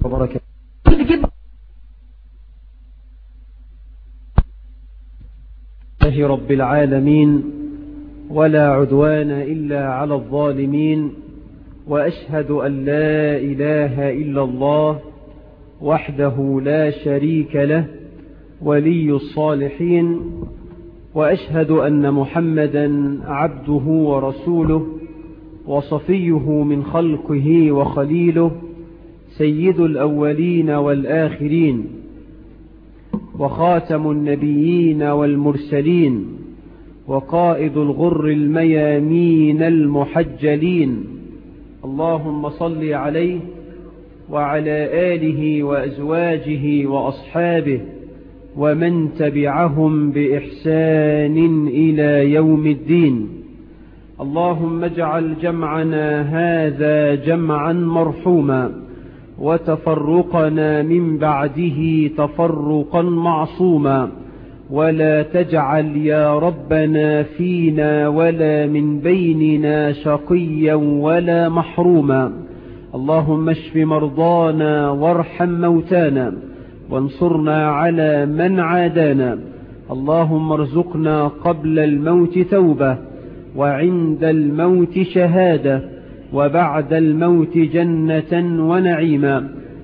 وبركاته الله رب العالمين ولا عدوان إلا على الظالمين وأشهد أن لا إله إلا الله وحده لا شريك له ولي الصالحين وأشهد أن محمدا عبده ورسوله وصفيه من خلقه وخليله سيد الأولين والآخرين وخاتم النبيين والمرسلين وقائد الغر الميامين المحجلين اللهم صل عليه وعلى آله وأزواجه وأصحابه ومن تبعهم بإحسان إلى يوم الدين اللهم اجعل جمعنا هذا جمعا مرحوما وتفرقنا من بعده تفرقا معصوما ولا تجعل يا ربنا فينا ولا من بيننا شقيا ولا محروما اللهم اشف مرضانا وارحم موتانا وانصرنا على من عادانا اللهم ارزقنا قبل الموت توبة وعند الموت شهادة وبعد الموت جنة ونعيما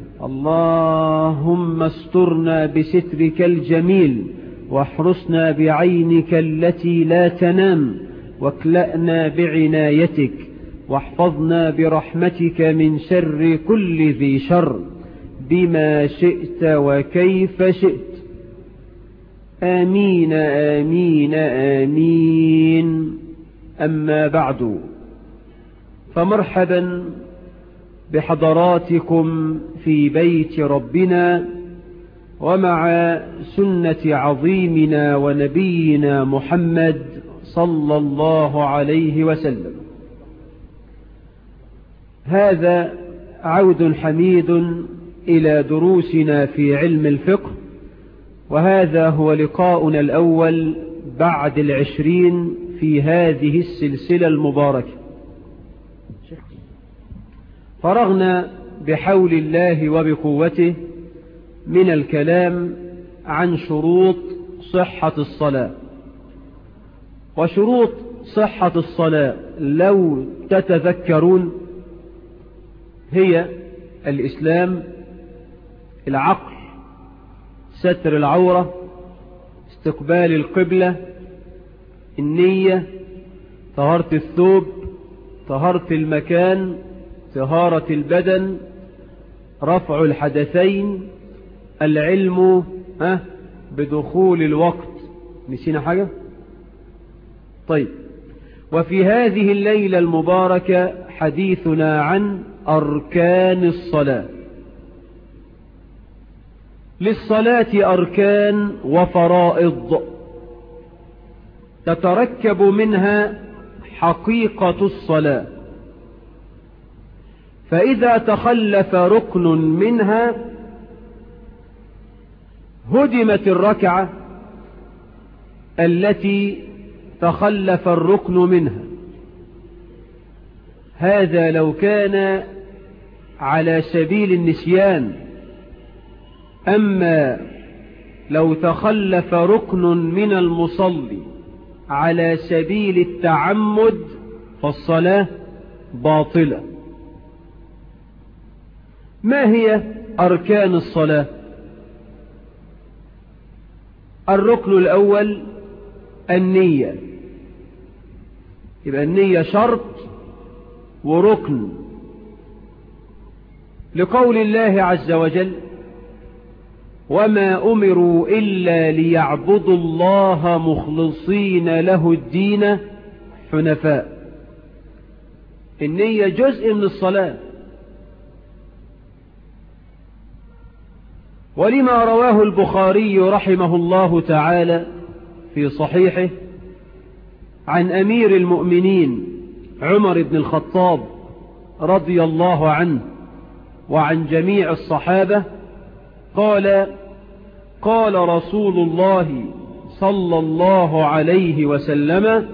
اللهم استرنا بسترك الجميل واحرسنا بعينك التي لا تنام واكلأنا بعنايتك واحفظنا برحمتك من شر كل ذي شر بما شئت وكيف شئت آمين آمين آمين أما بعد فمرحبا بحضراتكم في بيت ربنا ومع سنة عظيمنا ونبينا محمد صلى الله عليه وسلم هذا عود حميد إلى دروسنا في علم الفقه وهذا هو لقاؤنا الأول بعد العشرين في هذه السلسلة المباركة فرغنا بحول الله وبقوته من الكلام عن شروط صحة الصلاة وشروط صحة الصلاة لو تتذكرون هي الإسلام العقل ستر العورة استقبال القبلة النية طهارة الثوب طهارة المكان طهارة البدن رفع الحدثين العلم أه بدخول الوقت نسينا حاجة طيب وفي هذه الليلة المباركة حديثنا عن أركان الصلاة للصلاة أركان وفرائض تتركب منها حقيقة الصلاة فإذا تخلف ركن منها هدمت الركعة التي تخلف الركن منها هذا لو كان على سبيل النسيان أما لو تخلف ركن من المصلي على سبيل التعمد فالصلاة باطلة ما هي أركان الصلاة الركن الأول النية يبقى النية شرط وركن لقول الله عز وجل وما أمروا إلا ليعبدوا الله مخلصين له الدين حنفاء النية جزء من الصلاة ولما رواه البخاري رحمه الله تعالى في صحيحه عن أمير المؤمنين عمر بن الخطاب رضي الله عنه وعن جميع الصحابة قال قال رسول الله صلى الله عليه وسلم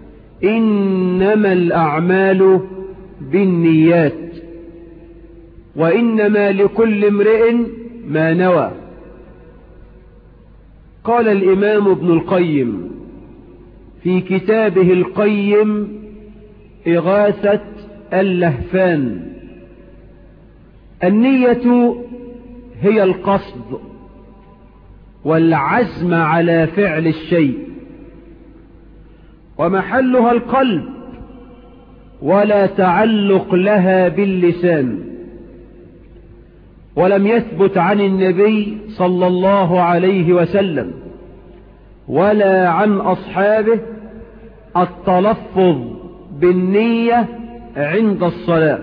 إنما الأعمال بالنيات وإنما لكل امرئ ما نوى قال الإمام ابن القيم في كتابه القيم إغاثة اللهفان النية هي القصد والعزم على فعل الشيء ومحلها القلب ولا تعلق لها باللسان ولم يثبت عن النبي صلى الله عليه وسلم ولا عن أصحابه التلفظ بالنية عند الصلاة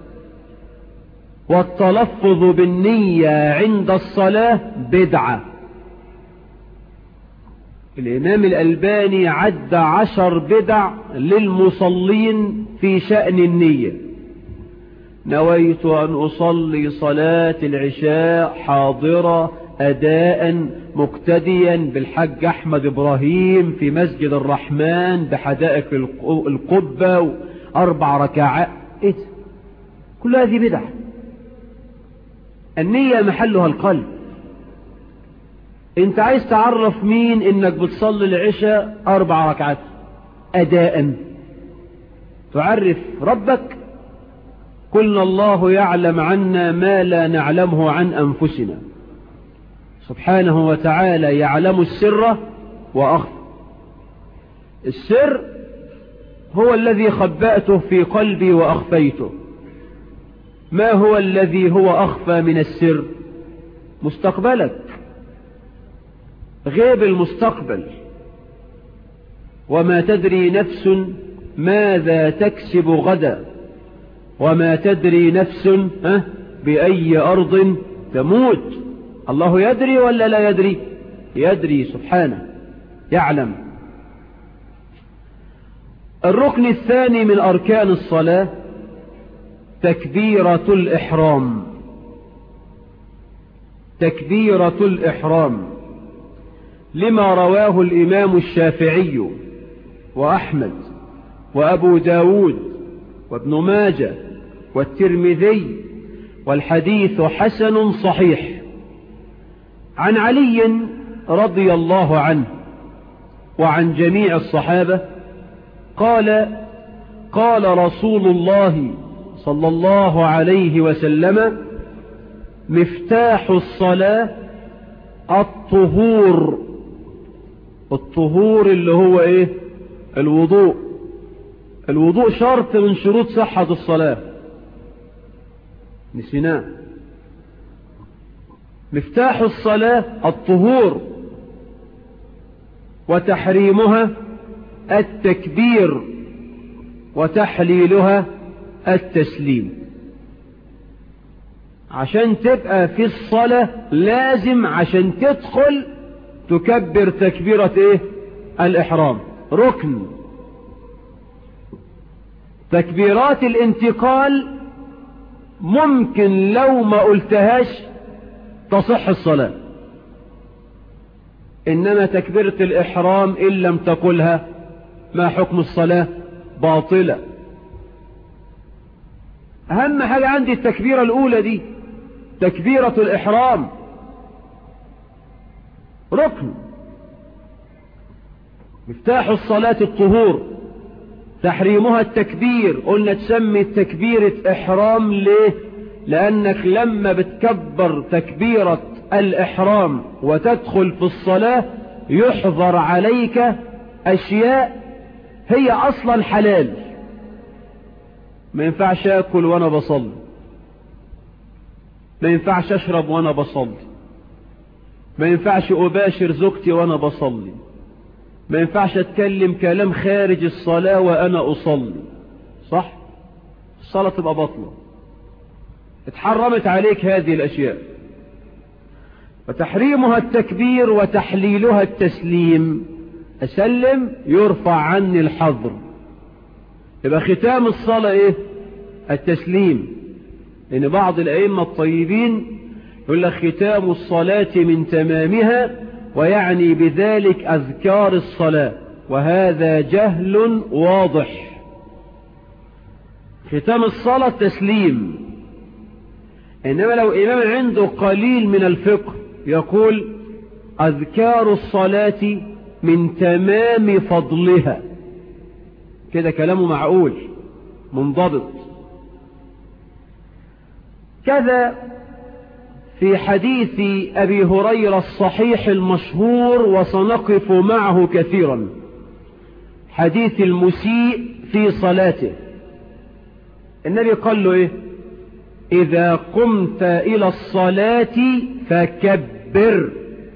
والتلفظ بالنية عند الصلاة بدعة الإمام الألباني عد عشر بدع للمصلين في شأن النية نويت أن أصلي صلاة العشاء حاضرة أداء مقتديا بالحج أحمد إبراهيم في مسجد الرحمن بحدائق القبة أربع ركعات إيه كل هذه بدع النية محلها القلب انت عايز تعرف مين انك بتصلي العشاء اربع ركعات اداء تعرف ربك قلنا الله يعلم عنا ما لا نعلمه عن انفسنا سبحانه وتعالى يعلم السر واخفى السر هو الذي خبأته في قلبي واخفيته ما هو الذي هو اخفى من السر مستقبلك غيب المستقبل وما تدري نفس ماذا تكسب غدا وما تدري نفس بأي أرض تموت الله يدري ولا لا يدري يدري سبحانه يعلم الركن الثاني من أركان الصلاة تكبيرة الإحرام تكبيرة الإحرام لما رواه الإمام الشافعي وأحمد وأبو داود وابن ماجة والترمذي والحديث حسن صحيح عن علي رضي الله عنه وعن جميع الصحابة قال قال رسول الله صلى الله عليه وسلم مفتاح الصلاة الطهور الطهور اللي هو ايه الوضوء الوضوء شرط من شروط صحة الصلاة نسيناه مفتاح الصلاة الطهور وتحريمها التكبير وتحليلها التسليم عشان تبقى في الصلاة لازم عشان تدخل تكبر تكبيرة ايه الاحرام ركن تكبيرات الانتقال ممكن لو ما قلتهاش تصح الصلاة انما تكبيرة الاحرام ان لم تقلها ما حكم الصلاة باطلة اهم حاجة عندي التكبيرة الاولى دي تكبيرة الاحرام ركن مفتاح الصلاة الطهور تحريمها التكبير قلنا تسمي تكبيرة احرام ليه لانك لما بتكبر تكبيرة الاحرام وتدخل في الصلاة يحظر عليك اشياء هي اصلا حلال ما ينفعش اكل وانا بصلي ما ينفعش اشرب وانا بصلي ما ينفعش أباشر زوجتي وأنا بصلي ما ينفعش أتكلم كلام خارج الصلاة وأنا أصلي صح الصلاة تبقى بطلة اتحرمت عليك هذه الأشياء وتحريمها التكبير وتحليلها التسليم أسلم يرفع عني الحظر يبقى ختام الصلاة إيه التسليم لأن بعض الأئمة الطيبين يقول لك ختام الصلاة من تمامها ويعني بذلك أذكار الصلاة وهذا جهل واضح ختام الصلاة تسليم إنما لو إمام عنده قليل من الفقه يقول أذكار الصلاة من تمام فضلها كده كلامه معقول منضبط كذا في حديث أبي هريرة الصحيح المشهور وسنقف معه كثيرا حديث المسيء في صلاته النبي قال له ايه اذا قمت الى الصلاة فكبر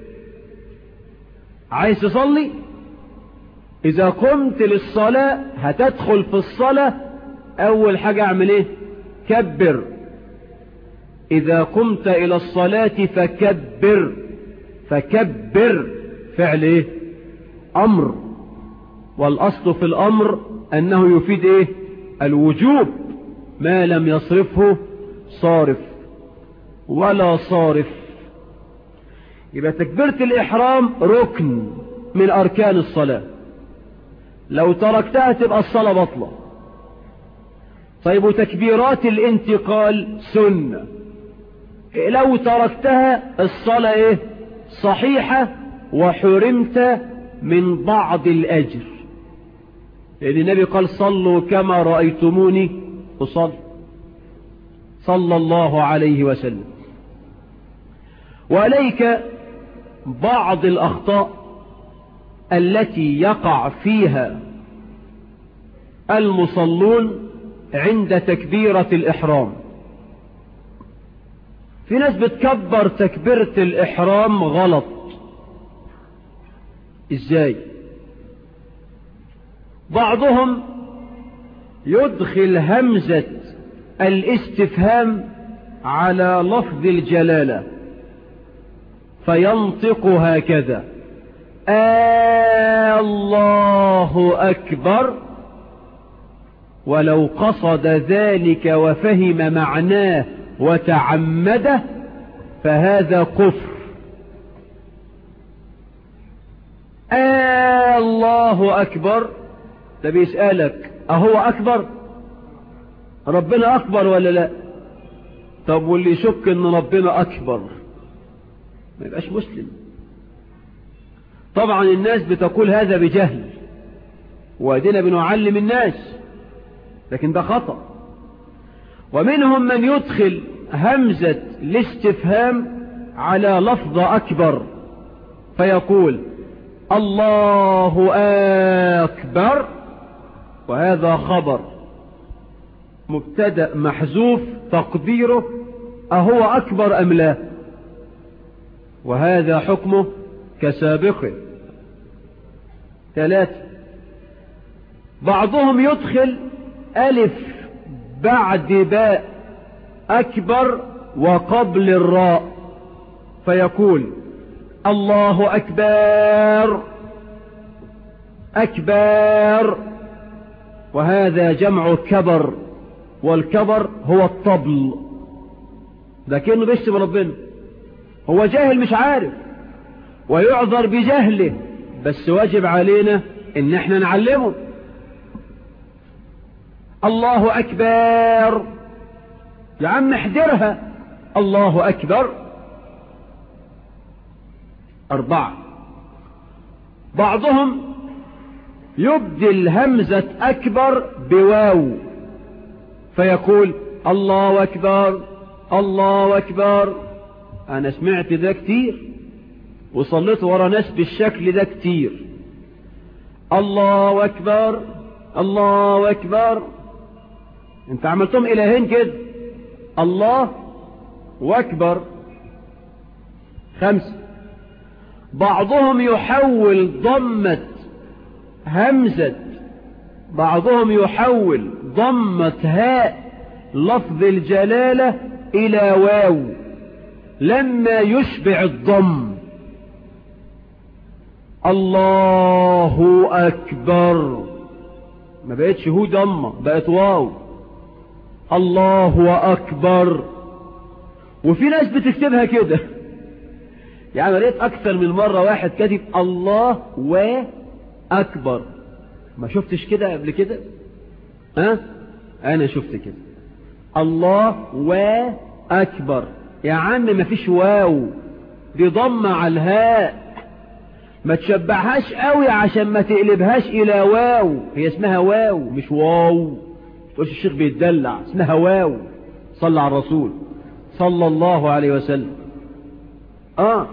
عايز تصلي اذا قمت للصلاة هتدخل في الصلاة اول حاجة اعمل ايه كبر اذا قمت الى الصلاة فكبر فكبر فعل ايه امر والاصل في الامر انه يفيد ايه الوجوب ما لم يصرفه صارف ولا صارف يبقى تكبيرة الإحرام ركن من أركان الصلاة لو تركتها تبقى الصلاة بطلة طيب وتكبيرات الانتقال سنة لو تركتها الصلاة ايه صحيحة وحرمت من بعض الأجر لأن النبي قال صلوا كما رأيتموني أصلي صلى الله عليه وسلم وعليك بعض الأخطاء التي يقع فيها المصلون عند تكبيرة الإحرام في ناس بتكبر تكبيرة الإحرام غلط إزاي بعضهم يدخل همزة الاستفهام على لفظ الجلالة فينطق هكذا آه الله أكبر ولو قصد ذلك وفهم معناه وتعمده فهذا كفر آه الله أكبر ده بيسألك أهو أكبر ربنا أكبر ولا لا طب واللي يشك ان ربنا أكبر ما يبقاش مسلم طبعا الناس بتقول هذا بجهل وادينا بنعلم الناس لكن ده خطأ ومنهم من يدخل همزة الاستفهام على لفظ أكبر فيقول الله أكبر وهذا خبر مبتدأ محذوف تقديره أهو أكبر أم لا وهذا حكمه كسابقه ثلاثة بعضهم يدخل ألف بعد باء أكبر وقبل الراء فيقول الله أكبر أكبر وهذا جمع كبر والكبر هو الطبل ده كأنه بيشتم ربنا هو جاهل مش عارف ويعذر بجهله بس واجب علينا ان احنا نعلمه الله اكبر يا عم احذرها الله اكبر اربعة بعضهم يبدل همزة اكبر بواو فيقول الله اكبر الله اكبر انا سمعت ده كتير وصليت ورا ناس بالشكل ده كتير الله اكبر الله اكبر انت عملتهم الهين كده الله واكبر خمسة بعضهم يحول ضمة همزة بعضهم يحول ضمة هاء لفظ الجلالة الى واو لما يشبع الضم الله اكبر ما بقتش هو ضمة بقت واو الله اكبر وفي ناس بتكتبها كده يعني رأيت اكثر من مرة واحد كاتب الله واكبر ما شفتش كده قبل كده ها انا شفت كده الله أكبر يا عم ما فيش واو دي ضمة على الهاء ما تشبعهاش قوي عشان ما تقلبهاش إلى واو هي اسمها واو مش واو تقولش الشيخ بيتدلع اسمها واو صلى على الرسول صلى الله عليه وسلم اه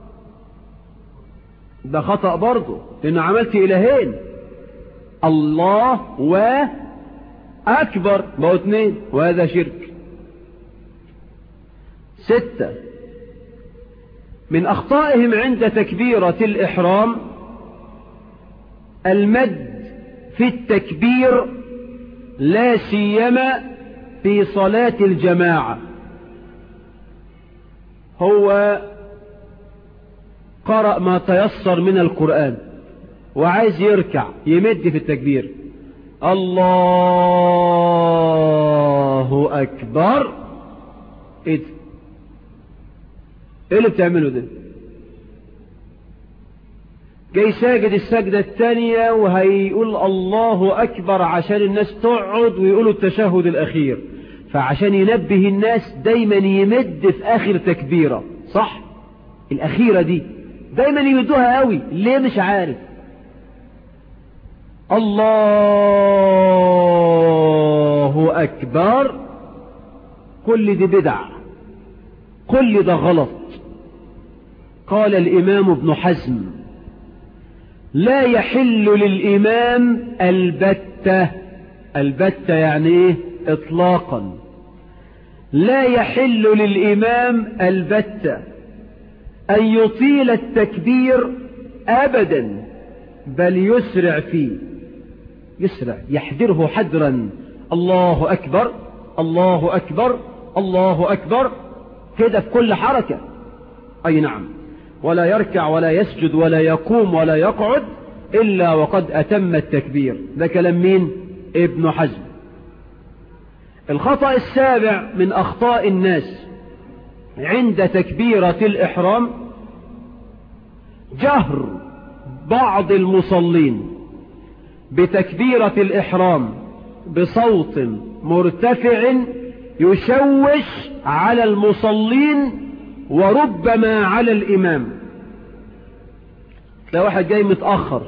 ده خطأ برضه لأنه عملت إلهين الله و أكبر بقوا اتنين وهذا شرك ستة من أخطائهم عند تكبيرة الإحرام المد في التكبير لا سيما في صلاة الجماعة هو قرأ ما تيسر من القرآن وعايز يركع يمد في التكبير الله أكبر ايه ده ايه اللي بتعمله ده جاي ساجد السجدة الثانية وهيقول الله أكبر عشان الناس تقعد ويقولوا التشهد الأخير فعشان ينبه الناس دايما يمد في آخر تكبيرة صح الأخيرة دي دايما يمدوها قوي ليه مش عارف الله أكبر كل دي بدع كل ده غلط قال الإمام ابن حزم لا يحل للإمام البتة البتة يعني إيه إطلاقا لا يحل للإمام البتة أن يطيل التكبير أبدا بل يسرع فيه يسرع يحذره حذرا الله أكبر الله أكبر الله أكبر كده في كل حركة أي نعم ولا يركع ولا يسجد ولا يقوم ولا يقعد إلا وقد أتم التكبير ده كلام مين ابن حزم الخطأ السابع من أخطاء الناس عند تكبيرة الإحرام جهر بعض المصلين بتكبيرة الإحرام بصوت مرتفع يشوش على المصلين وربما على الإمام تلاقي واحد جاي متأخر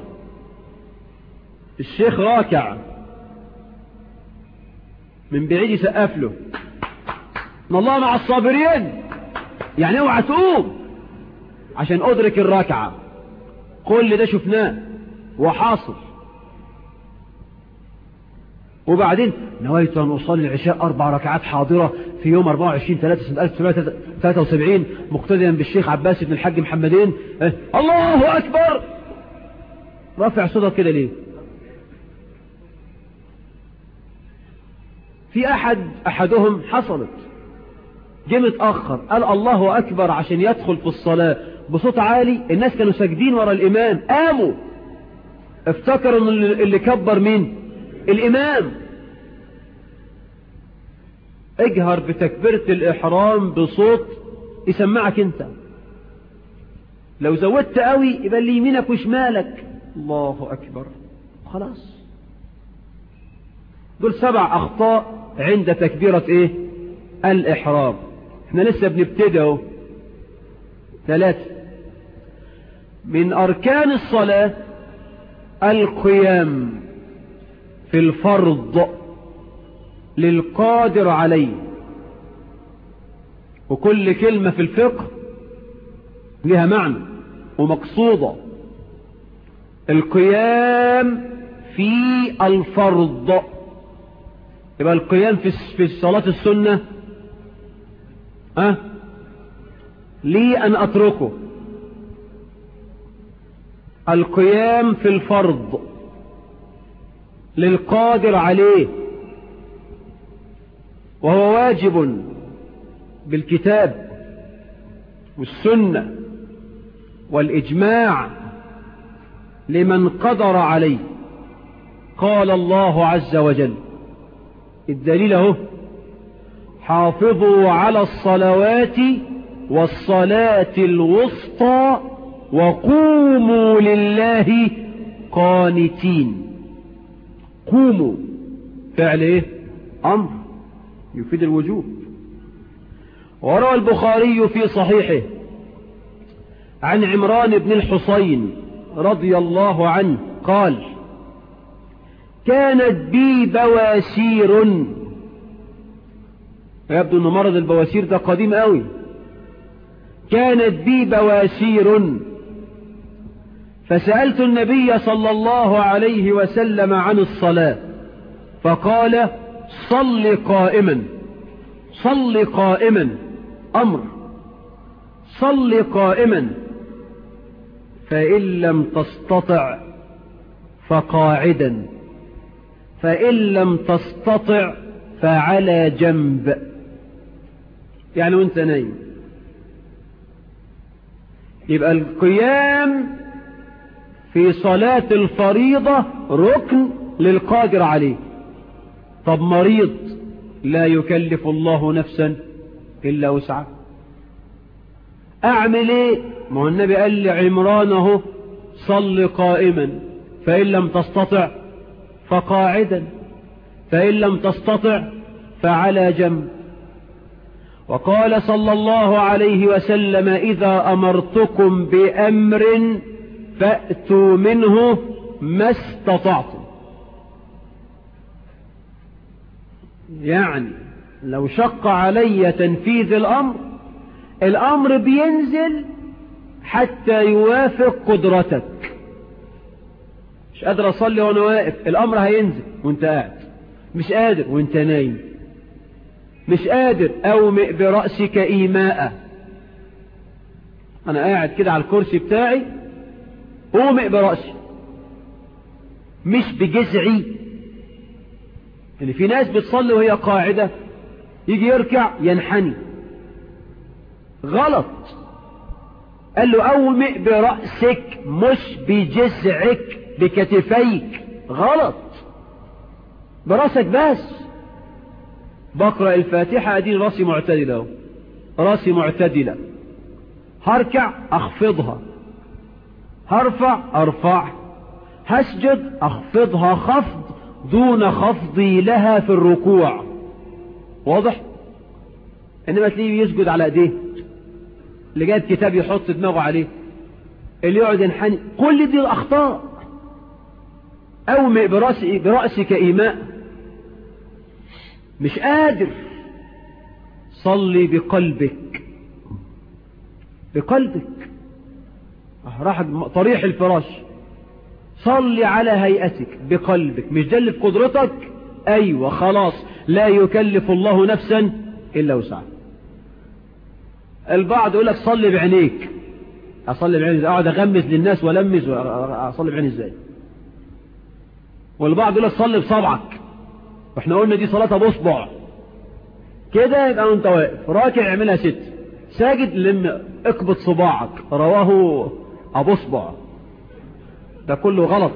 الشيخ راكع من بعيد يسقف له ان الله مع الصابرين يعني اوعى تقوم عشان ادرك الركعة كل ده شفناه وحاصل وبعدين نويت أن أصلي العشاء أربع ركعات حاضرة في يوم 24 3 سنة 1973 مقتديا بالشيخ عباس بن الحاج محمدين اه الله أكبر رافع صوتك كده ليه في أحد أحدهم حصلت جه متأخر قال الله أكبر عشان يدخل في الصلاة بصوت عالي الناس كانوا ساجدين ورا الإمام قاموا افتكروا ان اللي كبر مين الإمام اجهر بتكبيرة الإحرام بصوت يسمعك انت لو زودت قوي يبقى اللي يمينك وشمالك الله أكبر خلاص دول سبع أخطاء عند تكبيرة ايه الإحرام احنا لسه بنبتدي اهو ثلاثة من أركان الصلاة القيام في الفرض للقادر عليه وكل كلمة في الفقه لها معنى ومقصودة القيام في الفرض يبقى القيام في في صلاة السنة أه لي أن أتركه القيام في الفرض للقادر عليه وهو واجب بالكتاب والسنة والإجماع لمن قدر عليه قال الله عز وجل الدليل اهو حافظوا على الصلوات والصلاة الوسطى وقوموا لله قانتين قوموا فعل ايه امر يفيد الوجوب وروى البخاري في صحيحه عن عمران بن الحصين رضي الله عنه قال كانت بي بواسير يبدو أن مرض البواسير ده قديم قوي كانت بي بواسير فسألت النبي صلى الله عليه وسلم عن الصلاة فقال صل قائما صل قائما أمر صل قائما فإن لم تستطع فقاعدا فإن لم تستطع فعلى جنب يعني وانت نايم يبقى القيام في صلاة الفريضة ركن للقادر عليه طب مريض لا يكلف الله نفسا إلا وسعه أعمل إيه ما هو النبي قال لعمران اهو صل قائما فإن لم تستطع فقاعدا فإن لم تستطع فعلى جنب وقال صلى الله عليه وسلم إذا أمرتكم بأمر فأتوا منه ما استطعتم يعني لو شق علي تنفيذ الأمر الأمر بينزل حتى يوافق قدرتك مش قادر أصلي وأنا واقف الأمر هينزل وانت قاعد مش قادر وانت نايم مش قادر أومئ برأسك إيماء أنا قاعد كده على الكرسي بتاعي أومئ برأسي مش بجزعي اللي في ناس بتصلي وهي قاعدة يجي يركع ينحني غلط قال له أومئ برأسك مش بجزعك بكتفيك غلط برأسك بس بقرأ الفاتحة أدين راسي معتدلة راسي معتدلة هركع أخفضها هرفع أرفع هسجد أخفضها خفض دون خفضي لها في الركوع واضح إنما تلاقيه يسجد على ايديه اللي جايب كتاب يحط دماغه عليه اللي يقعد ينحني كل دي الأخطاء أومئ برأسي برأسك إيماء مش قادر صلي بقلبك بقلبك راح طريح الفراش صلي على هيئتك بقلبك مش ده اللي بقدرتك ايوه خلاص لا يكلف الله نفسا الا وسعها البعض يقول لك صلي بعينيك اصلي بعيني اقعد اغمز للناس والمز اصلي بعيني ازاي والبعض يقول لك صلي بصبعك واحنا قلنا دي صلاه بصبع كده يبقى انت واقف راكع اعملها ست ساجد لم اقبض صباعك رواه ابو صبع ده كله غلط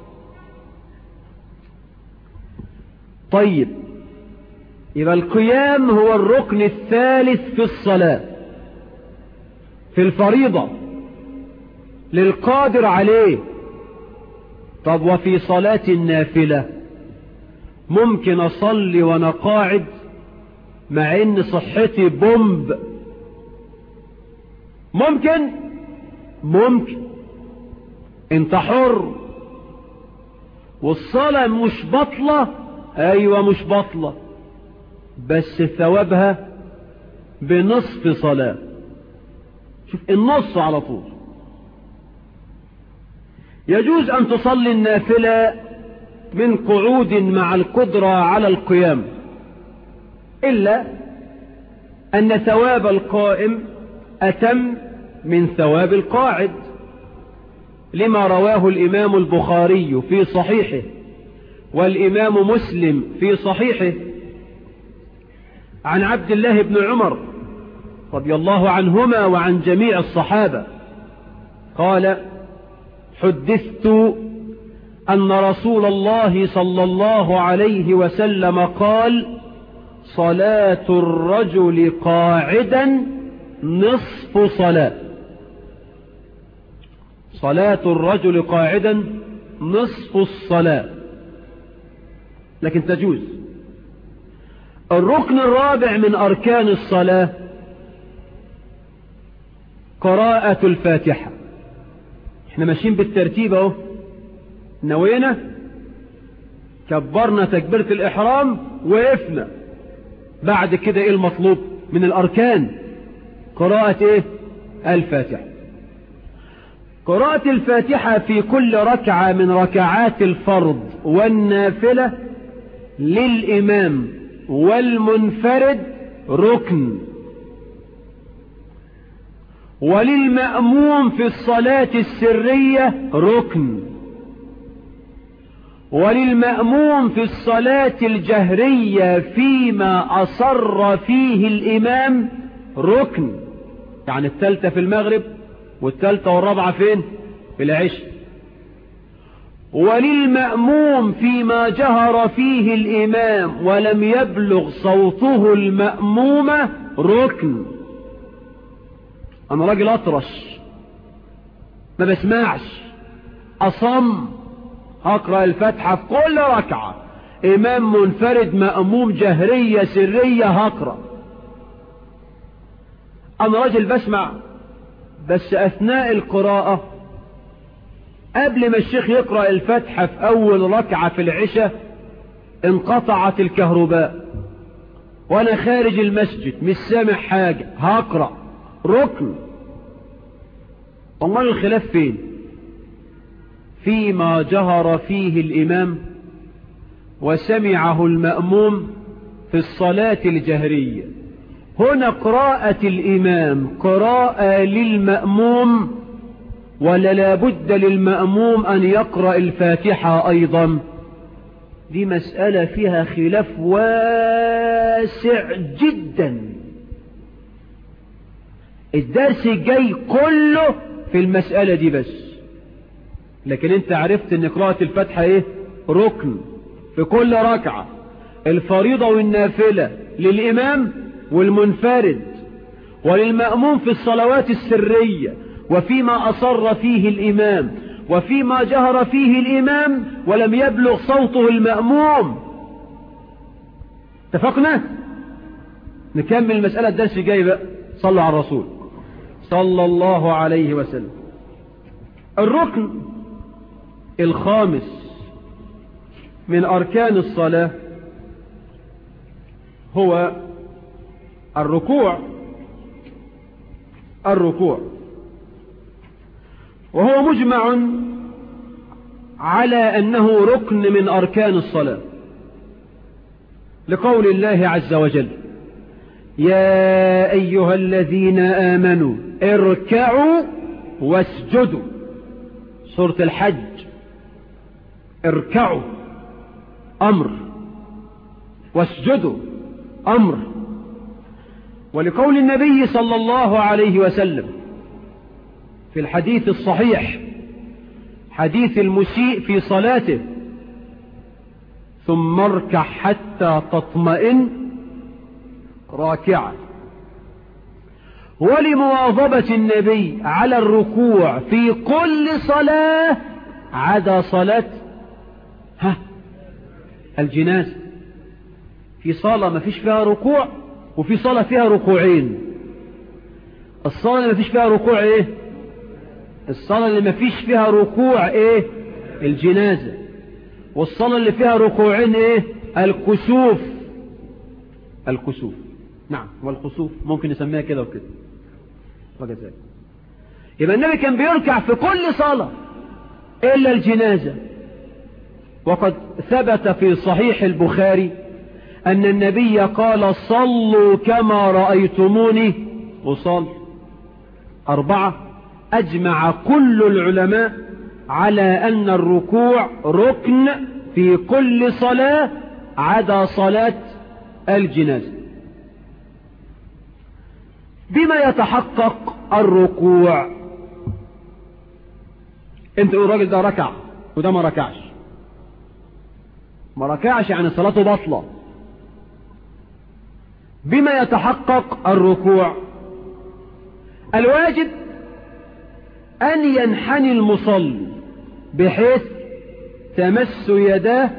طيب يبقى القيام هو الركن الثالث في الصلاة في الفريضة للقادر عليه طب وفي صلاة النافلة ممكن أصلي وأنا قاعد مع إن صحتي بومب ممكن ممكن انت حر والصلاة مش بطلة ايوه مش بطلة بس ثوابها بنصف صلاة شوف النص على طول يجوز ان تصلي النافلة من قعود مع القدرة على القيام الا ان ثواب القائم اتم من ثواب القاعد لما رواه الإمام البخاري في صحيحه والإمام مسلم في صحيحه عن عبد الله بن عمر رضي الله عنهما وعن جميع الصحابة قال حدثت أن رسول الله صلى الله عليه وسلم قال صلاة الرجل قاعدا نصف صلاة صلاة الرجل قاعدا نصف الصلاة لكن تجوز الركن الرابع من أركان الصلاة قراءة الفاتحة احنا ماشيين بالترتيب اهو نوينا كبرنا تكبيرة الإحرام وقفنا بعد كده ايه المطلوب من الأركان قراءة ايه الفاتحة قراءة الفاتحة في كل ركعة من ركعات الفرض والنافلة للإمام والمنفرد ركن وللمأموم في الصلاة السرية ركن وللمأموم في الصلاة الجهرية فيما أصر فيه الإمام ركن يعني الثالثة في المغرب والثالثة والرابعة فين في العشاء وللمأموم فيما جهر فيه الإمام ولم يبلغ صوته المأمومة ركن أنا راجل أطرش ما بسمعش أصم أقرأ الفتحة في كل ركعة إمام منفرد مأموم جهرية سرية هقرأ أنا راجل بسمع بس أثناء القراءة قبل ما الشيخ يقرأ الفتحة في أول ركعة في العشاء انقطعت الكهرباء وأنا خارج المسجد مش سامع حاجة هقرأ ركن أمال الخلاف فين فيما جهر فيه الإمام وسمعه المأموم في الصلاة الجهرية هنا قراءة الإمام قراءة للمأموم ولا لابد للمأموم أن يقرأ الفاتحة أيضا دي مسألة فيها خلاف واسع جدا الدرس الجاي كله في المسألة دي بس لكن انت عرفت ان قراءة الفاتحة ايه ركن في كل ركعة الفريضة والنافلة للإمام والمنفرد وللمأموم في الصلوات السرية وفيما أصر فيه الإمام وفيما جهر فيه الإمام ولم يبلغ صوته المأموم اتفقنا نكمل المسألة الدرس الجاي بقى صلوا على الرسول صلى الله عليه وسلم الركن الخامس من أركان الصلاة هو الركوع الركوع وهو مجمع على أنه ركن من أركان الصلاة لقول الله عز وجل يا أيها الذين آمنوا اركعوا واسجدوا سورة الحج اركعوا أمر واسجدوا أمر ولقول النبي صلى الله عليه وسلم في الحديث الصحيح حديث المسيء في صلاته ثم اركع حتى تطمئن راكعا ولمواظبة النبي على الركوع في كل صلاة عدا صلاة ها الجنازة في صلاة ما فيش فيها ركوع وفي صلاة فيها ركوعين الصلاة اللي ما فيش فيها ركوع ايه الصلاة اللي ما فيش فيها ركوع ايه الجنازة والصلاة اللي فيها ركوعين ايه الكسوف الكسوف نعم والخسوف ممكن نسميها كده وكده وكذلك يبقى النبي كان بيركع في كل صلاة إلا الجنازة وقد ثبت في صحيح البخاري أن النبي قال صلوا كما رأيتموني وصل أربعة أجمع كل العلماء على أن الركوع ركن في كل صلاة عدا صلاة الجنازة بما يتحقق الركوع انت تقول الراجل ده ركع وده ما ركعش ما ركعش يعني صلاته باطلة بما يتحقق الركوع الواجب أن ينحني المصلي بحيث تمس يداه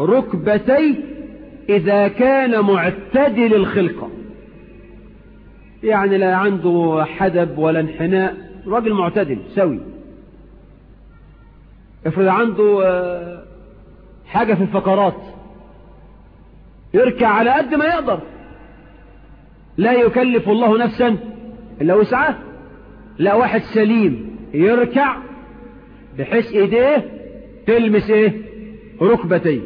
ركبتيه إذا كان معتدل الخلقة يعني لا عنده حدب ولا انحناء راجل معتدل سوي افرض عنده حاجة في الفقرات يركع على قد ما يقدر لا يكلف الله نفسا إلا وسعه لا واحد سليم يركع بحيث ايديه تلمس ايه ركبتيه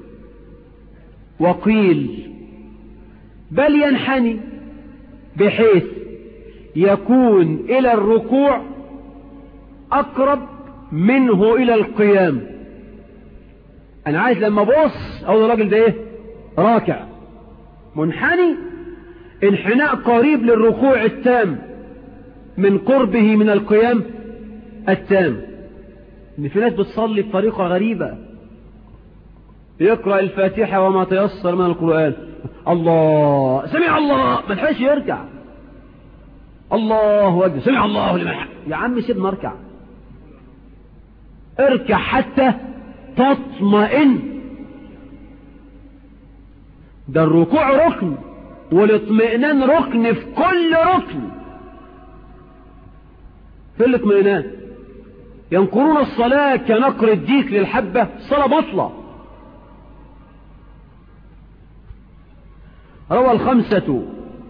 وقيل بل ينحني بحيث يكون إلى الركوع أقرب منه إلى القيام أنا عايز لما بص أقول الراجل ده إيه راكع منحني انحناء قريب للركوع التام من قربه من القيام التام إن في ناس بتصلي بطريقة غريبة يقرأ الفاتحة وما تيسر من القرآن الله سمع الله ما لحقش يركع الله أكبر سمع الله لمن يا عم سيبنا اركع اركع حتى تطمئن ده الركوع ركن والاطمئنان ركن في كل ركن في الاطمئنان ينقرون الصلاة كنقر الديك للحبة صلاة بطلة روى الخمسة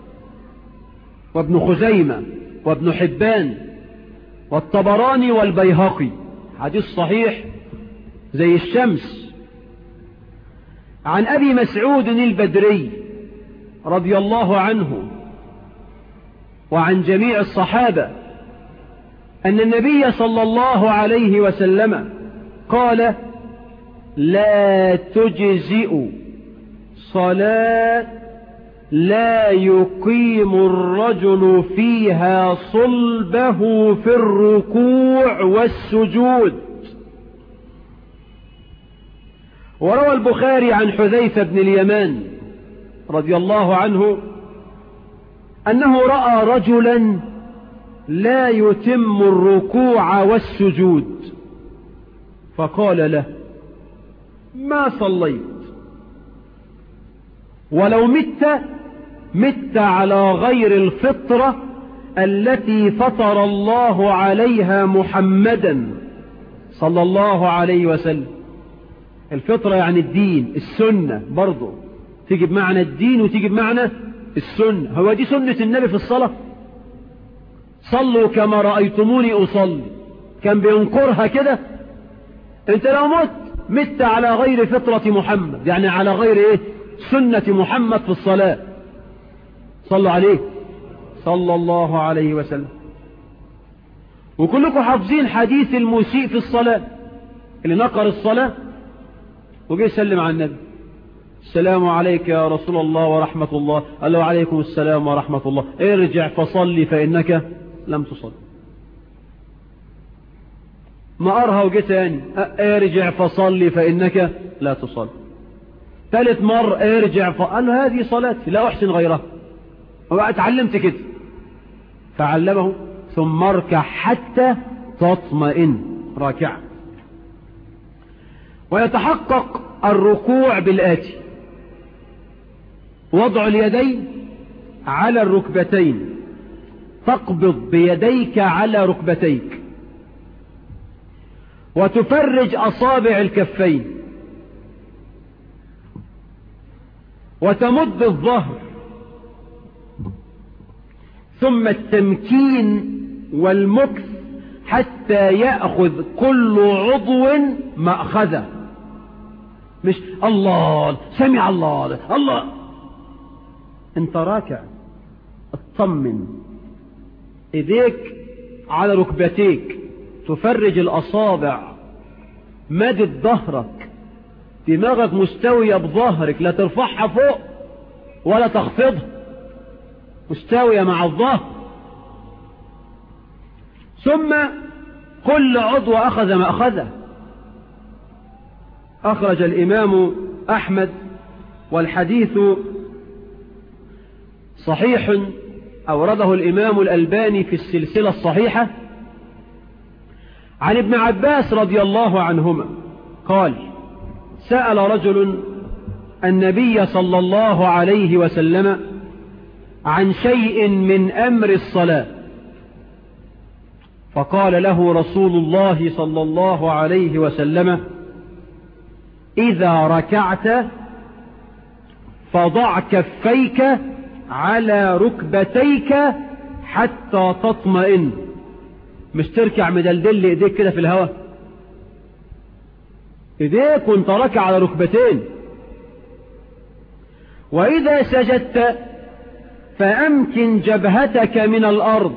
وابن خزيمة وابن حبان والطبراني والبيهقي حديث صحيح زي الشمس عن أبي مسعود البدري رضي الله عنه وعن جميع الصحابة أن النبي صلى الله عليه وسلم قال لا تجزئ صلاة لا يقيم الرجل فيها صلبه في الركوع والسجود وروى البخاري عن حذيفة بن اليمان رضي الله عنه أنه رأى رجلا لا يتم الركوع والسجود فقال له ما صليت ولو مت مت على غير الفطرة التي فطر الله عليها محمدا صلى الله عليه وسلم الفطرة يعني الدين السنة برضو تيجي بمعنى الدين وتيجي بمعنى السنة هو دي سنة النبي في الصلاة صلوا كما رأيتموني أصلي كان بينكرها كده انت لو مت مت على غير فطرة محمد يعني على غير ايه سنة محمد في الصلاة صلوا عليه صلى الله عليه وسلم وكلكم حافظين حديث المسيء في الصلاة اللي نقر الصلاة وجي يسلم على النبي السلام عليك يا رسول الله ورحمة الله قال له عليكم السلام ورحمة الله ارجع فصلي فإنك لم تصل ما أرها وجي تاني ارجع فصلي فإنك لا تصل ثالث مر ارجع فقال له هذه صلاتي لا أحسن غيرها اتعلمت كده فعلمه ثم اركع حتى تطمئن راكعا ويتحقق الركوع بالآتي وضع اليدين على الركبتين تقبض بيديك على ركبتيك وتفرج أصابع الكفين وتمد الظهر ثم التمكين والمكث حتى يأخذ كل عضو مأخذه مش الله سمع الله الله انت راكع اطمن ايديك على ركبتيك تفرج الاصابع مدد ظهرك دماغك مستوية بظهرك لا ترفعها فوق ولا تخفضها مستوية مع الظهر ثم كل عضو أخذ ما أخذه أخرج الإمام أحمد والحديث صحيح أورده الإمام الألباني في السلسلة الصحيحة عن ابن عباس رضي الله عنهما قال سأل رجل النبي صلى الله عليه وسلم عن شيء من أمر الصلاة فقال له رسول الله صلى الله عليه وسلم إذا ركعت فضع كفيك على ركبتيك حتى تطمئن مش تركع مدلدل ايديك كده في الهواء ايديك وانت راكع على ركبتين واذا سجدت فامكن جبهتك من الارض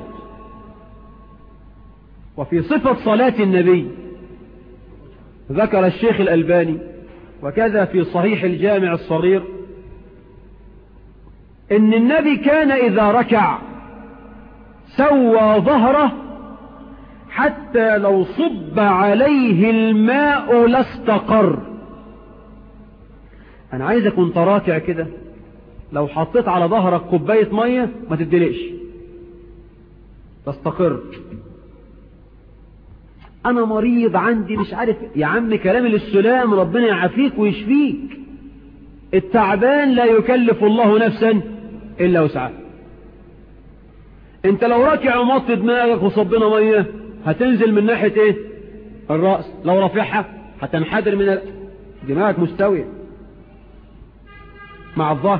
وفي صفة صلاة النبي ذكر الشيخ الألباني وكذا في صحيح الجامع الصغير ان النبي كان اذا ركع سوى ظهره حتى لو صب عليه الماء لاستقر انا عايزك وانت راكع كده لو حطيت على ظهرك كوبايه ميه ما تدلقش تستقر انا مريض عندي مش عارف يا عم كلام للسلام ربنا يعافيك ويشفيك التعبان لا يكلف الله نفسا الا وسعها انت لو راكع ومط دماغك وصبنا ميه هتنزل من ناحيه ايه الراس لو رافعها هتنحدر من ال... دماغك مستويه مع الظهر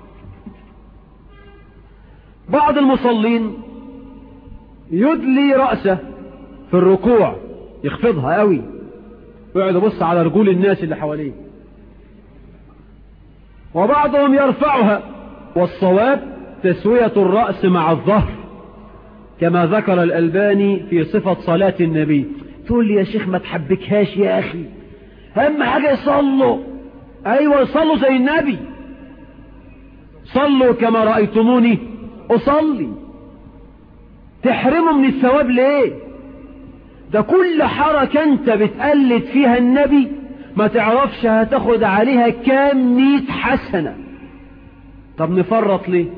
بعض المصلين يدلي رأسه في الركوع يخفضها قوي ويقعد يبص على رجول الناس اللي حواليه وبعضهم يرفعها والصواب تسوية الرأس مع الظهر كما ذكر الألباني في صفة صلاة النبي تقول لي يا شيخ ما تحبكهاش يا أخي أهم حاجة يصلوا أيوة يصلوا زي النبي صلوا كما رأيتموني أصلي تحرموا من الثواب ليه ده كل حركة انت بتقلد فيها النبي ما تعرفش هتاخد عليها كام ميت حسنة طب نفرط ليه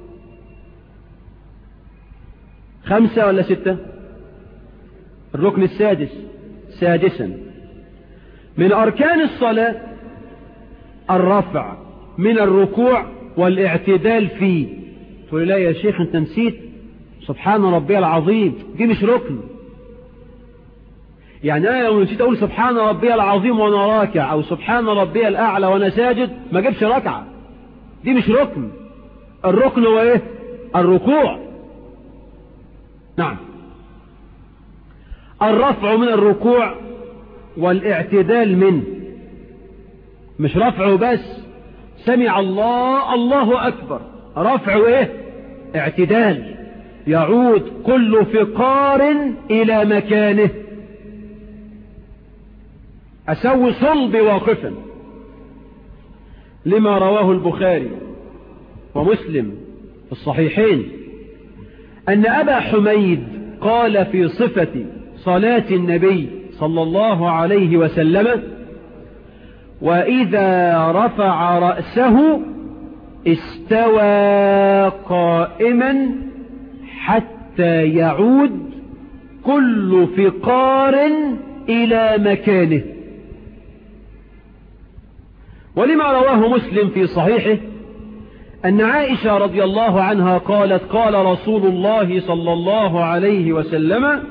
خمسة ولا ستة الركن السادس سادسا من أركان الصلاة الرفع من الركوع والاعتدال فيه تقول لا يا شيخ انت نسيت سبحان ربي العظيم دي مش ركن يعني انا لو نسيت اقول سبحان ربي العظيم وانا راكع او سبحان ربي الاعلى وانا ساجد ما اجيبش ركعه دي مش ركن الركن هو ايه الركوع نعم الرفع من الركوع والاعتدال منه مش رفعه بس سمع الله الله أكبر رفعه ايه اعتدال يعود كل فقار إلى مكانه أسوي صلبي واقفا لما رواه البخاري ومسلم في الصحيحين أن أبا حميد قال في صفة صلاة النبي صلى الله عليه وسلم وإذا رفع رأسه استوى قائما حتى يعود كل فقار إلى مكانه ولما رواه مسلم في صحيحه أن عائشة رضي الله عنها قالت قال رسول الله صلى الله عليه وسلم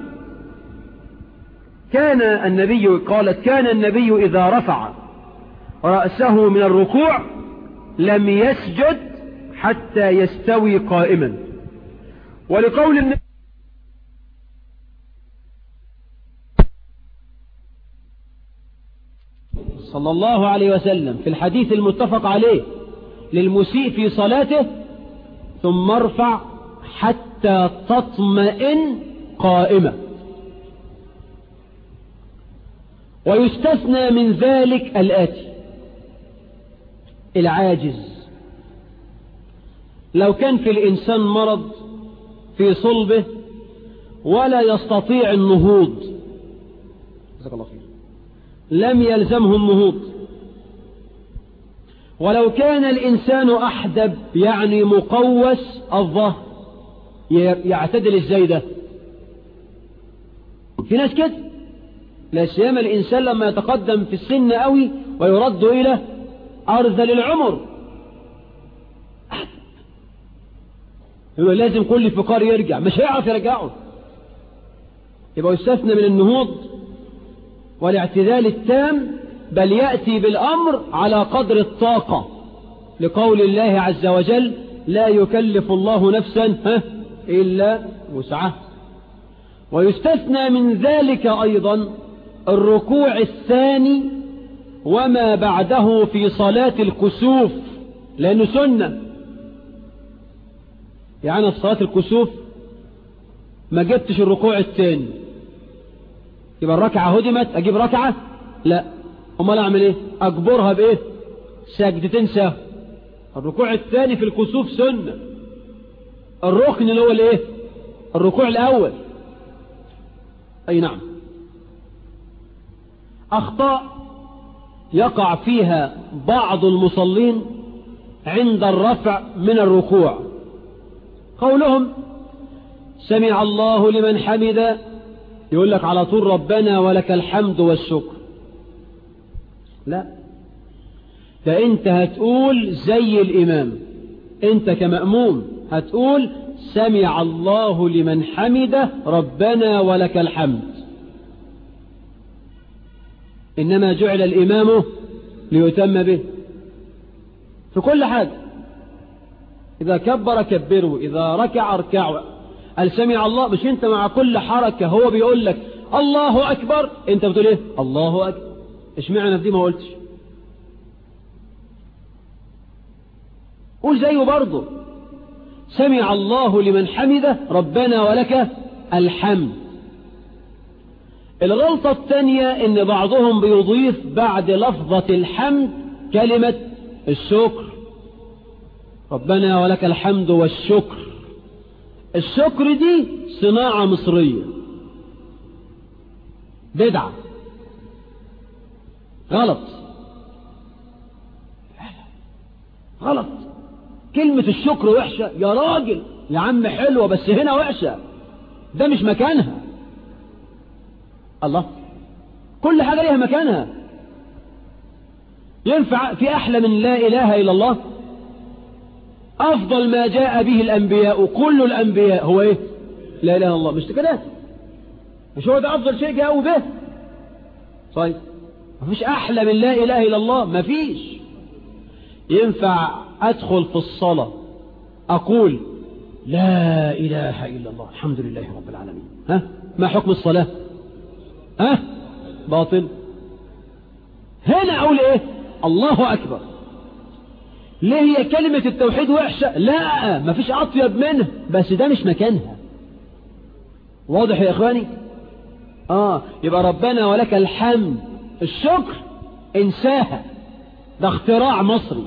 كان النبي قالت كان النبي إذا رفع رأسه من الركوع لم يسجد حتى يستوي قائما ولقول النبي صلى الله عليه وسلم في الحديث المتفق عليه للمسيء في صلاته ثم ارفع حتى تطمئن قائمة ويستثنى من ذلك الآتي العاجز لو كان في الإنسان مرض في صلبه ولا يستطيع النهوض جزاك الله خير لم يلزمه النهوض ولو كان الإنسان أحدب يعني مقوس الظهر يعتدل ازاي ده في ناس كده لا سيما الإنسان لما يتقدم في السن قوي ويرد إلى أرذل العمر يقول لازم كل فقار يرجع مش هيعرف يرجعه يبقى يستثنى من النهوض والاعتدال التام بل يأتي بالأمر على قدر الطاقة لقول الله عز وجل لا يكلف الله نفسا ها إلا وسعه ويستثنى من ذلك أيضا الركوع الثاني وما بعده في صلاة الكسوف لأنه سنة يعني في صلاة الكسوف ما جبتش الركوع الثاني يبقى الركعة هدمت أجيب ركعة لا امال اعمل ايه اجبرها بايه سجدتين سهو الركوع الثاني في الكسوف سنة الركن اللي هو الايه الركوع الاول اي نعم اخطاء يقع فيها بعض المصلين عند الرفع من الركوع قولهم سمع الله لمن حمد يقول لك على طول ربنا ولك الحمد والشكر لا ده انت هتقول زي الامام انت كمأموم هتقول سمع الله لمن حمده ربنا ولك الحمد إنما جعل الإمام ليتم به في كل حاجة إذا كبر كبروا إذا ركع اركعوا قال سمع الله مش أنت مع كل حركة هو بيقول لك الله أكبر أنت بتقول إيه الله أكبر إيش معنى دي ما قلتش قول زيه برضه سمع الله لمن حمده ربنا ولك الحمد الغلطة الثانية ان بعضهم بيضيف بعد لفظة الحمد كلمة الشكر ربنا ولك الحمد والشكر الشكر دي صناعة مصرية بدعة غلط غلط كلمة الشكر وحشة يا راجل يا عم حلوة بس هنا وحشة ده مش مكانها الله كل حاجة ليها مكانها ينفع في أحلى من لا إله إلا الله أفضل ما جاء به الأنبياء كل الأنبياء هو إيه لا إله إلا الله مش كده مش هو ده أفضل شيء جاءوا به طيب مفيش أحلى من لا إله إلا الله مفيش ينفع أدخل في الصلاة أقول لا إله إلا الله الحمد لله رب العالمين ها ما حكم الصلاة ها باطل هنا أقول إيه الله أكبر ليه هي كلمة التوحيد وحشة لا ما فيش أطيب منها بس ده مش مكانها واضح يا إخواني آه يبقى ربنا ولك الحمد الشكر انساها ده اختراع مصري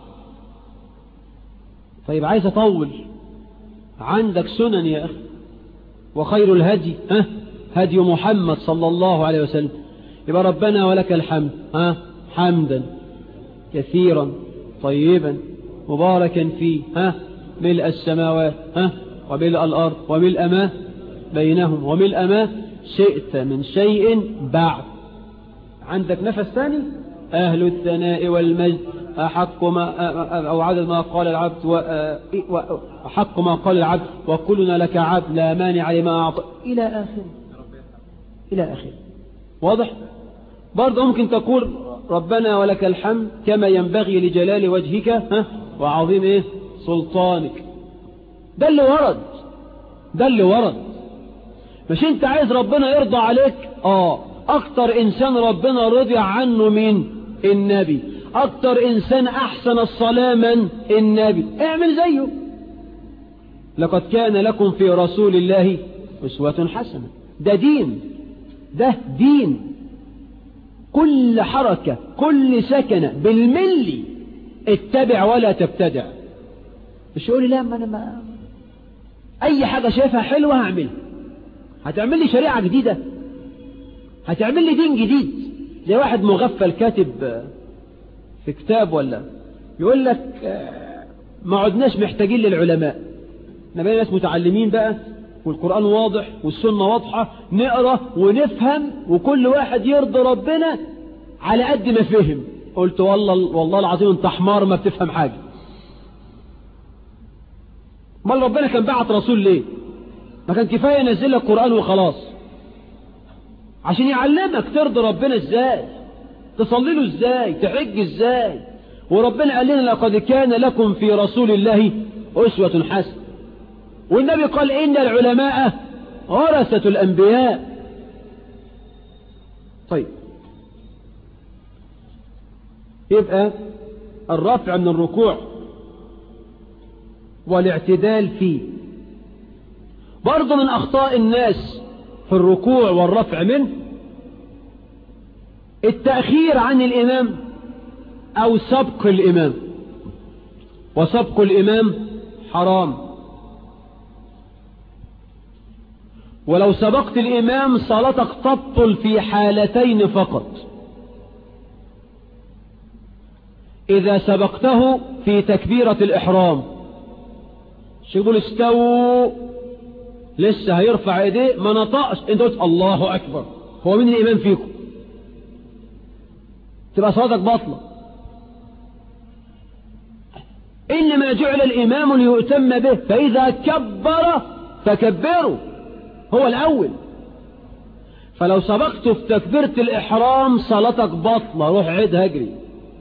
طيب عايز أطول عندك سنن يا أخي وخير الهدي ها هدي محمد صلى الله عليه وسلم يبقى ربنا ولك الحمد ها حمدا كثيرا طيبا مباركا فيه ها ملء السماوات ها وملء الأرض وملء ما بينهم وملء ما شئت من شيء بعد عندك نفس ثاني أهل الثناء والمجد أحق ما أو عدد ما قال العبد وأحق ما قال العبد وكلنا لك عبد لا مانع لما أعطى إلى آخر إلى آخر واضح برضه ممكن تقول ربنا ولك الحمد كما ينبغي لجلال وجهك ها وعظيم إيه سلطانك ده اللي ورد ده اللي ورد مش انت عايز ربنا يرضى عليك اه اكتر انسان ربنا رضي عنه مين النبي اكتر انسان احسن الصلاة من النبي اعمل زيه لقد كان لكم في رسول الله اسوة حسنة ده دين ده دين كل حركة كل سكنة بالملي اتبع ولا تبتدع مش يقول لي لا ما انا ما اي حاجة شايفها حلوة هعملها هتعمل لي شريعة جديدة هتعمل لي دين جديد زي واحد مغفل كاتب في كتاب ولا يقول لك ما عدناش محتاجين للعلماء نبقى ناس متعلمين بقى والقرآن واضح والسنة واضحة نقرأ ونفهم وكل واحد يرضي ربنا على قد ما فهم قلت والله والله العظيم انت حمار ما بتفهم حاجة امال ربنا كان بعت رسول ليه ما كان كفاية ينزل لك قرآن وخلاص عشان يعلمك ترضي ربنا ازاي تصلي له ازاي تحج ازاي وربنا قال لنا لقد كان لكم في رسول الله أسوة حسنة والنبي قال إن العلماء ورثة الأنبياء طيب يبقى الرفع من الركوع والاعتدال فيه برضه من أخطاء الناس في الركوع والرفع منه التأخير عن الإمام أو سبق الإمام وسبق الإمام حرام ولو سبقت الإمام صلاتك تبطل في حالتين فقط إذا سبقته في تكبيرة الإحرام يقول استووا لسه هيرفع ايديه ما نطقش انت قلت الله أكبر هو مين الإمام فيكم تبقى صلاتك باطلة إنما جعل الإمام ليؤتم به فإذا كبر فكبروا هو الأول فلو سبقت في تكبيرة الإحرام صلاتك باطلة روح عيد هجري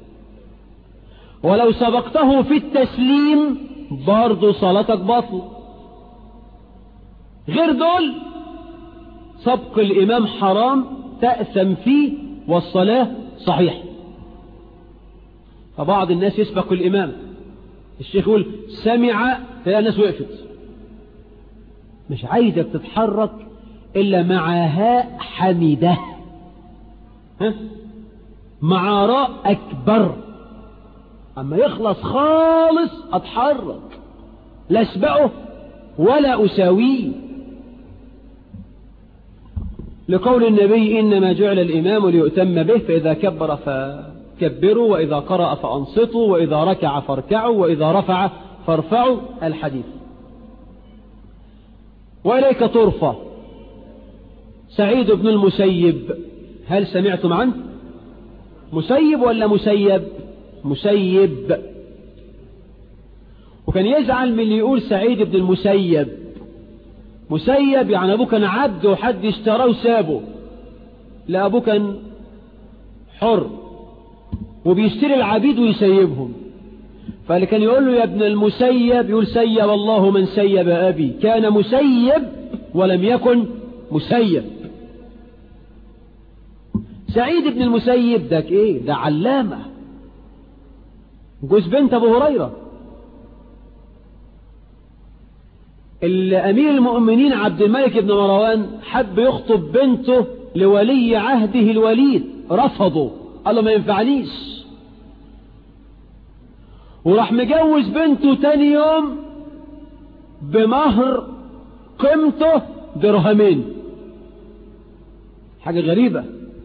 ولو سبقته في التسليم برضو صلاتك باطلة غير دول سبق الإمام حرام تأثم فيه والصلاة صحيح فبعض الناس يسبق الإمام الشيخ يقول سمع تلاقي الناس وقفت مش عايزك تتحرك إلا مع هاء حمده ها؟ مع راء أكبر أما يخلص خالص أتحرك لا أسبقه ولا أساويه لقول النبي إنما جعل الإمام ليؤتم به فإذا كبر فكبروا وإذا قرأ فأنصتوا وإذا ركع فاركعوا وإذا رفع فارفعوا الحديث وإليك طرفة سعيد بن المسيب هل سمعتم عنه مسيب ولا مسيب مسيب وكان يزعل من اللي يقول سعيد بن المسيب مسيب يعني أبوه كان عبد وحد اشتراه وسابه لا أبوه كان حر وبيشتري العبيد ويسيبهم فاللي كان يقول له يا ابن المسيب يقول سيب الله من سيب أبي كان مسيب ولم يكن مسيب سعيد بن المسيب ده ايه ده علامة جوز بنت ابو هريرة الامير المؤمنين عبد الملك بن مروان حب يخطب بنته لولي عهده الوليد رفضه قال له ما ينفعنيش وراح مجوز بنته تاني يوم بمهر قيمته درهمين حاجة غريبة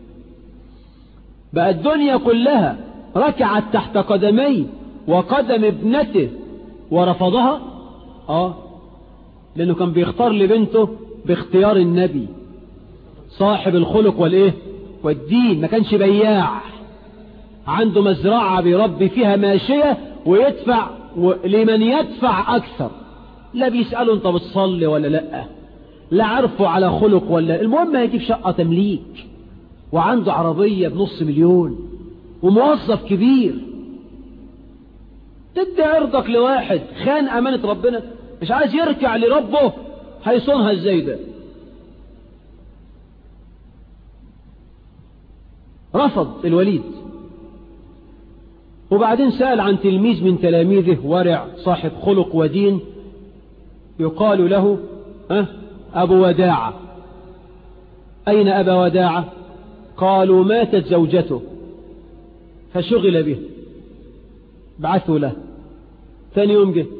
بقى الدنيا كلها ركعت تحت قدمي وقدم ابنته ورفضها اه لانه كان بيختار لبنته باختيار النبي صاحب الخلق والايه والدين ما كانش بياع عنده مزرعة بيربي فيها ماشية ويدفع لمن يدفع أكثر لا بيسأله أنت بتصلي ولا لا لا عارفه على خلق ولا المهم هيجيب شقة تمليك وعنده عربية بنص مليون وموظف كبير تدي عرضك لواحد خان أمانة ربنا مش عايز يركع لربه هيصونها ازاي ده رفض الوليد وبعدين سأل عن تلميذ من تلاميذه ورع صاحب خلق ودين يقال له أه أبو وداعة أين أبا وداعة قالوا ماتت زوجته فشغل به بعثوا له ثاني يوم جه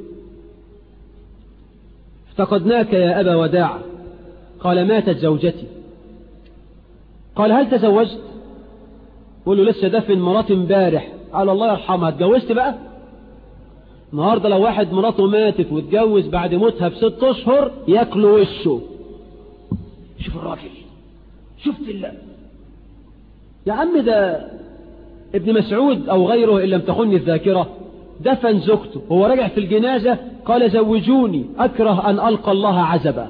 افتقدناك يا أبا وداعة قال ماتت زوجتي قال هل تزوجت قل له لسه دفن مراتي امبارح قال الله يرحمها اتجوزت بقى النهارده لو واحد مراته ماتت واتجوز بعد موتها بست اشهر ياكلوا وشه شوف الراجل شفت الله يا عم ده ابن مسعود او غيره ان لم تخني الذاكرة دفن زوجته هو رجع في الجنازة قال زوجوني أكره أن ألقى الله عزبا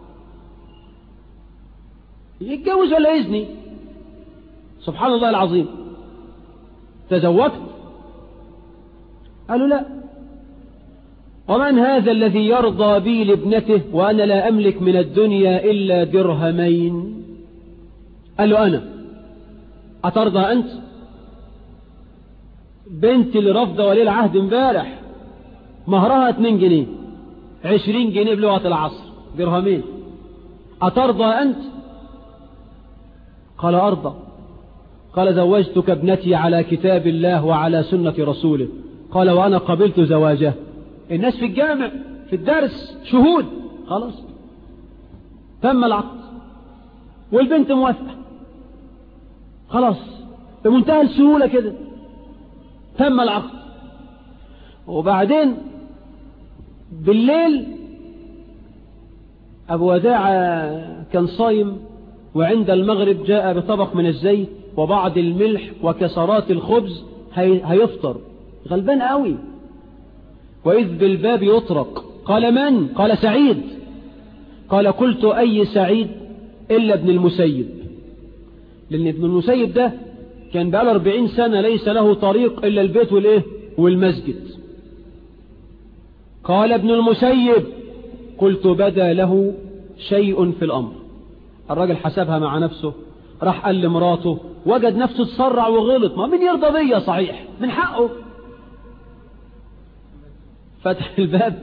يتجوز ولا يزني سبحان الله العظيم تزوجت قالوا لا ومن هذا الذي يرضى بي لابنته وأنا لا أملك من الدنيا إلا درهمين قال له أنا أترضى أنت بنتي اللي رفض ولي العهد امبارح مهرها 2 جنيه 20 جنيه بلغة العصر درهمين أترضى أنت قال أرضى قال زوجتك ابنتي على كتاب الله وعلى سنة رسوله قال وأنا قبلت زواجه الناس في الجامع في الدرس شهود خلاص تم العقد والبنت موافقة خلاص بمنتهى السهولة كده تم العقد وبعدين بالليل أبو وداع كان صايم وعند المغرب جاء بطبق من الزيت وبعض الملح وكسرات الخبز هي هيفطر غلبان قوي وإذ بالباب يطرق قال من؟ قال سعيد قال قلت أي سعيد إلا ابن المسيب لأن ابن المسيب ده كان بقاله 40 سنة ليس له طريق إلا البيت والإيه؟ والمسجد قال ابن المسيب قلت بدا له شيء في الأمر الراجل حسبها مع نفسه راح قال لمراته وجد نفسه تسرع وغلط ما مين يرضى بيا صحيح من حقه فتح الباب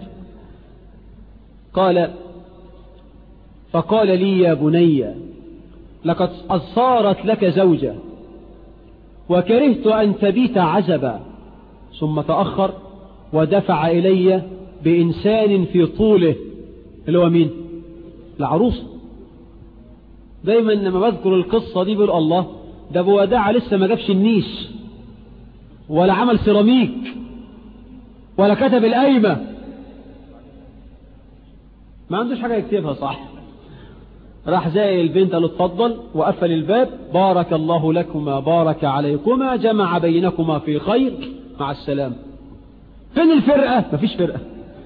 قال فقال لي يا بني لقد صارت لك زوجة وكرهت أن تبيت عزبا ثم تأخر ودفع إلي بإنسان في طوله اللي هو مين العروس دايما لما بذكر القصة دي بيقول الله ده ابو وداع لسه ما جابش النيش ولا عمل سيراميك ولا كتب القايمة ما عندوش حاجة يكتبها صح راح زي البنت قال اتفضل وقفل الباب بارك الله لكما بارك عليكما جمع بينكما في خير مع السلام فين الفرقة مفيش فرقة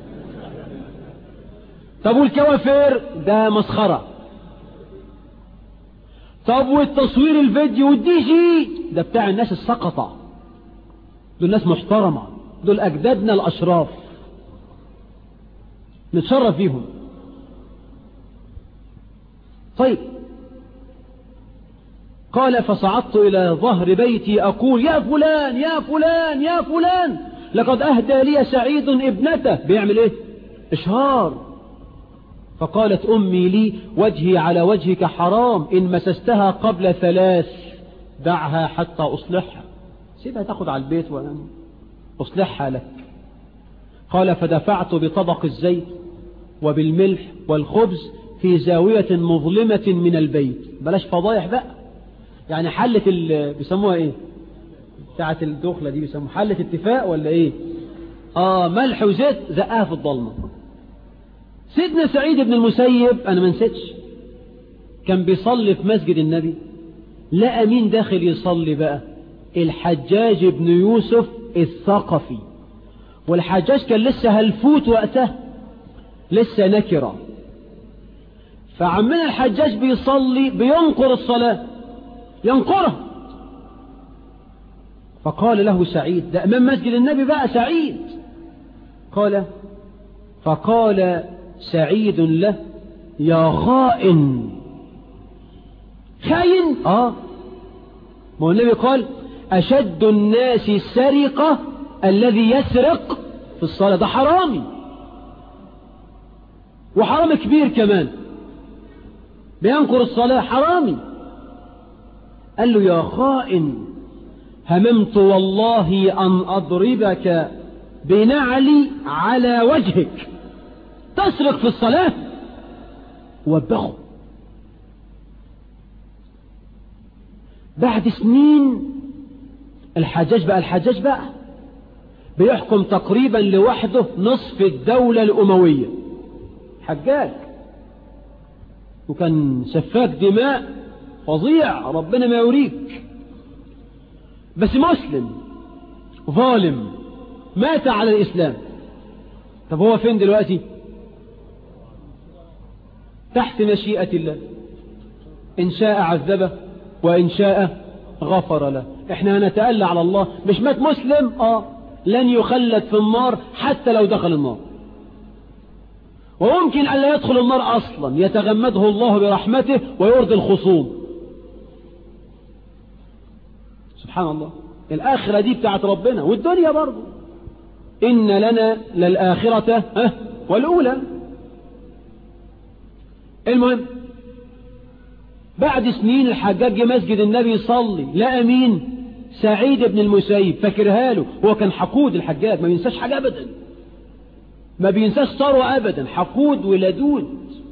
طب والكوافير ده مسخرة طب والتصوير الفيديو والدي جي ده بتاع الناس السقطة دول ناس محترمة دول أجدادنا الأشراف نتشرف بيهم طيب قال فصعدت إلى ظهر بيتي أقول يا فلان يا فلان يا فلان لقد أهدى لي سعيد ابنته بيعمل إيه إشهار فقالت أمي لي وجهي على وجهك حرام إن مسستها قبل ثلاث دعها حتى أصلحها سيبها تاخد على البيت وأنا أصلحها لك قال فدفعت بطبق الزيت وبالملح والخبز في زاوية مظلمة من البيت بلاش فضايح بقى يعني حلة ال... بيسموها ايه بتاعة الدخلة دي بيسموها حلة اتفاق ولا ايه اه ملح وزيت زقها في الضلمة سيدنا سعيد بن المسيب انا ما نسيتش كان بيصلي في مسجد النبي لقى مين داخل يصلي بقى الحجاج بن يوسف الثقفي والحجاج كان لسه هلفوت وقتها لسه نكرة فعمنا الحجاج بيصلي بينقر الصلاة ينقرها فقال له سعيد ده أمام مسجد النبي بقى سعيد قال فقال سعيد له يا خائن خاين اه ما هو النبي قال أشد الناس سرقة الذي يسرق في الصلاة ده حرامي وحرام كبير كمان بينقر الصلاة حرامي قال له يا خائن هممت والله أن أضربك بنعلي على وجهك تسرق في الصلاة وبخه بعد سنين الحجاج بقى الحجاج بقى بيحكم تقريبا لوحده نصف الدولة الأموية حجاج وكان سفاك دماء فظيع ربنا ما يوريك بس مسلم ظالم مات على الإسلام طب هو فين دلوقتي تحت مشيئة الله إن شاء عذبه وإن شاء غفر له احنا هنتألى على الله مش مات مسلم اه لن يخلد في النار حتى لو دخل النار وممكن ألا يدخل النار أصلا يتغمده الله برحمته ويرضي الخصوم سبحان الله الآخرة دي بتاعت ربنا والدنيا برضه إن لنا للآخرة والأولى المهم بعد سنين الحجاج جه مسجد النبي يصلي لقى مين سعيد بن المسيب فاكرها له هو كان حقود الحجاج ما بينساش حاجة أبدا ما بينساش ثروة أبدا حقود ولدود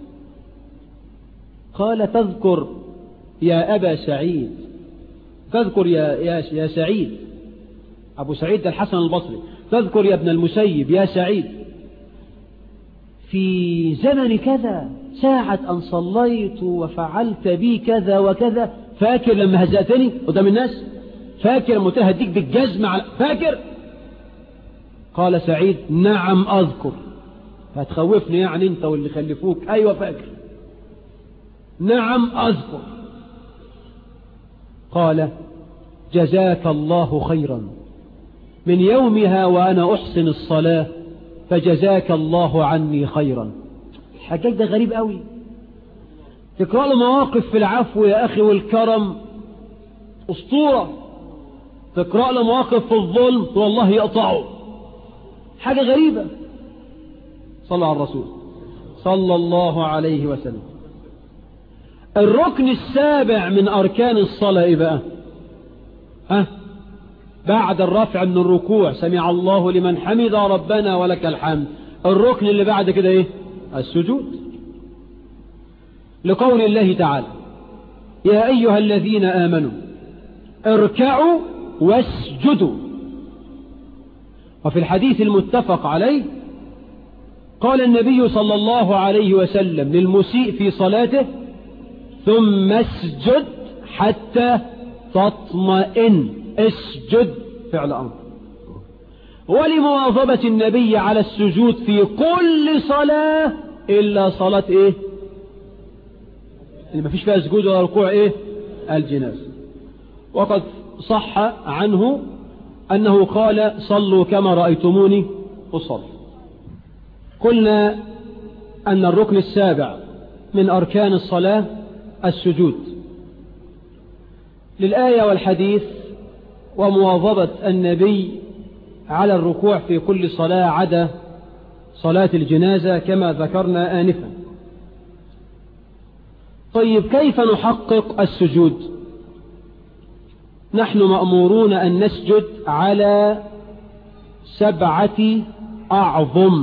قال تذكر يا أبا سعيد تذكر يا, يا, يا سعيد أبو سعيد ده الحسن البصري تذكر يا ابن المسيب يا سعيد في زمن كذا ساعة أن صليت وفعلت بي كذا وكذا فاكر لما هزأتني قدام الناس فاكر لما تهديك بالجزم على فاكر قال سعيد نعم أذكر هتخوفني يعني انت واللي خلفوك أيوة فاكر نعم أذكر قال جزاك الله خيرا من يومها وأنا أحسن الصلاة فجزاك الله عني خيرا الحجاج ده غريب قوي تقرأ له مواقف في العفو يا أخي والكرم أسطورة تقرأ له مواقف في الظلم والله يقطعه حاجة غريبة صلى على الرسول صلى الله عليه وسلم الركن السابع من أركان الصلاة إيه بقى ها بعد الرفع من الركوع سمع الله لمن حمد ربنا ولك الحمد الركن اللي بعد كده ايه السجود لقول الله تعالى يا أيها الذين آمنوا اركعوا واسجدوا وفي الحديث المتفق عليه قال النبي صلى الله عليه وسلم للمسيء في صلاته ثم اسجد حتى تطمئن اسجد فعل أمر ولمواظبة النبي على السجود في كل صلاة إلا صلاة إيه اللي ما فيش فيها سجود ولا ركوع إيه الجناز وقد صح عنه أنه قال صلوا كما رأيتموني أصلي قلنا أن الركن السابع من أركان الصلاة السجود للآية والحديث ومواظبة النبي على الركوع في كل صلاة عدا صلاة الجنازة كما ذكرنا آنفا طيب كيف نحقق السجود نحن مأمورون أن نسجد على سبعة أعظم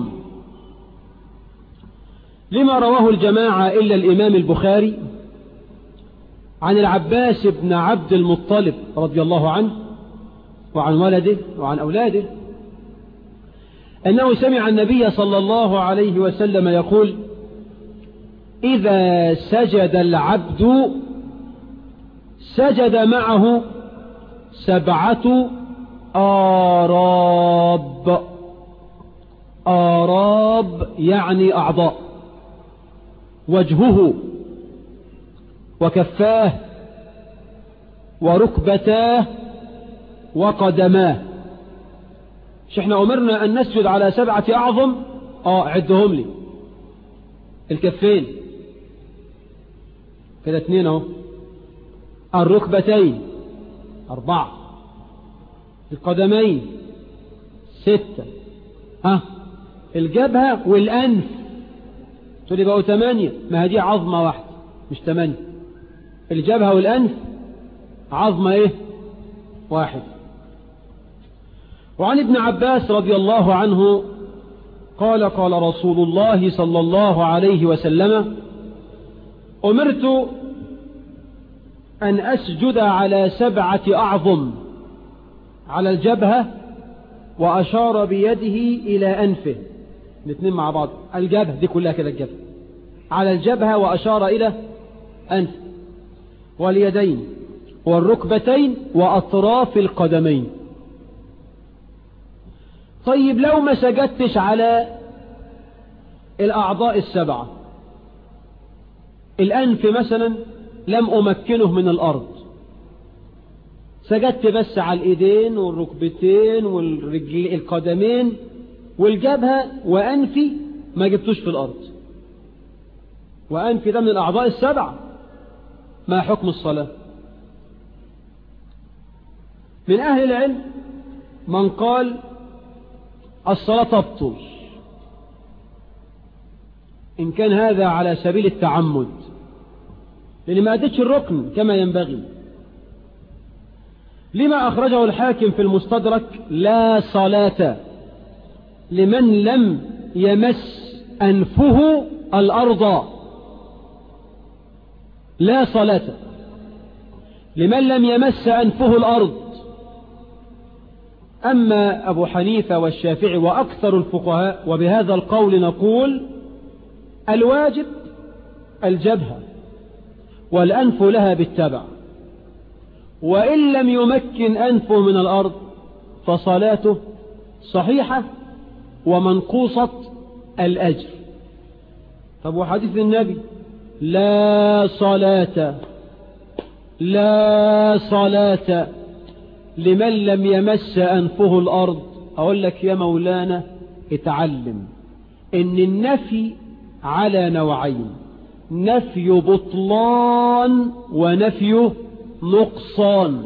لما رواه الجماعة إلا الإمام البخاري عن العباس بن عبد المطلب رضي الله عنه وعن ولده وعن أولاده أنه سمع النبي صلى الله عليه وسلم يقول إذا سجد العبد سجد معه سبعة آراب آراب يعني أعضاء وجهه وكفاه وركبتاه وقدماه مش احنا أمرنا أن نسجد على سبعة أعظم اه عدهم لي الكفين كده اتنين اهو الركبتين أربعة القدمين ستة ها الجبهة والأنف تقول لي بقوا ثمانية ما هدي عظمة واحدة مش ثمانية الجبهة والأنف عظمة ايه واحد وعن ابن عباس رضي الله عنه قال قال رسول الله صلى الله عليه وسلم أمرت أن أسجد على سبعة أعظم على الجبهة وأشار بيده إلى أنفه الاثنين مع بعض الجبهة دي كلها كده الجبهة على الجبهة وأشار إلى أنف واليدين والركبتين وأطراف القدمين طيب لو ما سجدتش على الأعضاء السبعة الأنف مثلا لم أمكنه من الأرض سجدت بس على الإيدين والركبتين والرجل القدمين والجبهة وأنفي ما جبتوش في الأرض وأنفي ده من الأعضاء السبعة ما حكم الصلاة من أهل العلم من قال الصلاة تبطل إن كان هذا على سبيل التعمد لأن ما أدتش الركن كما ينبغي لما أخرجه الحاكم في المستدرك لا صلاة لمن لم يمس أنفه الأرض لا صلاة لمن لم يمس أنفه الأرض أما أبو حنيفة والشافعي وأكثر الفقهاء وبهذا القول نقول الواجب الجبهة والأنف لها بالتبع وإن لم يمكن أنفه من الأرض فصلاته صحيحة ومنقوصة الأجر طب وحديث النبي لا صلاة لا صلاة لمن لم يمس أنفه الأرض أقول لك يا مولانا اتعلم إن النفي على نوعين نفي بطلان ونفي نقصان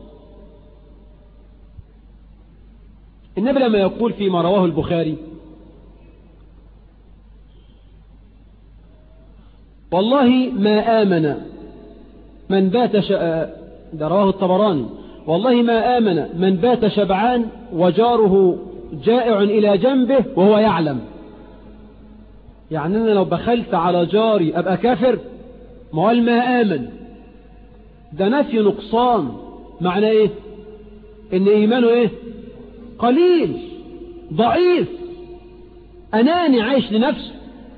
النبي لما يقول فيما رواه البخاري والله ما آمن من بات ش... ده رواه الطبراني والله ما آمن من بات شبعان وجاره جائع إلى جنبه وهو يعلم يعني أنا لو بخلت على جاري أبقى كافر ما قال ما آمن ده نفي نقصان معنى إيه إن إيمانه إيه قليل ضعيف أناني عايش لنفسه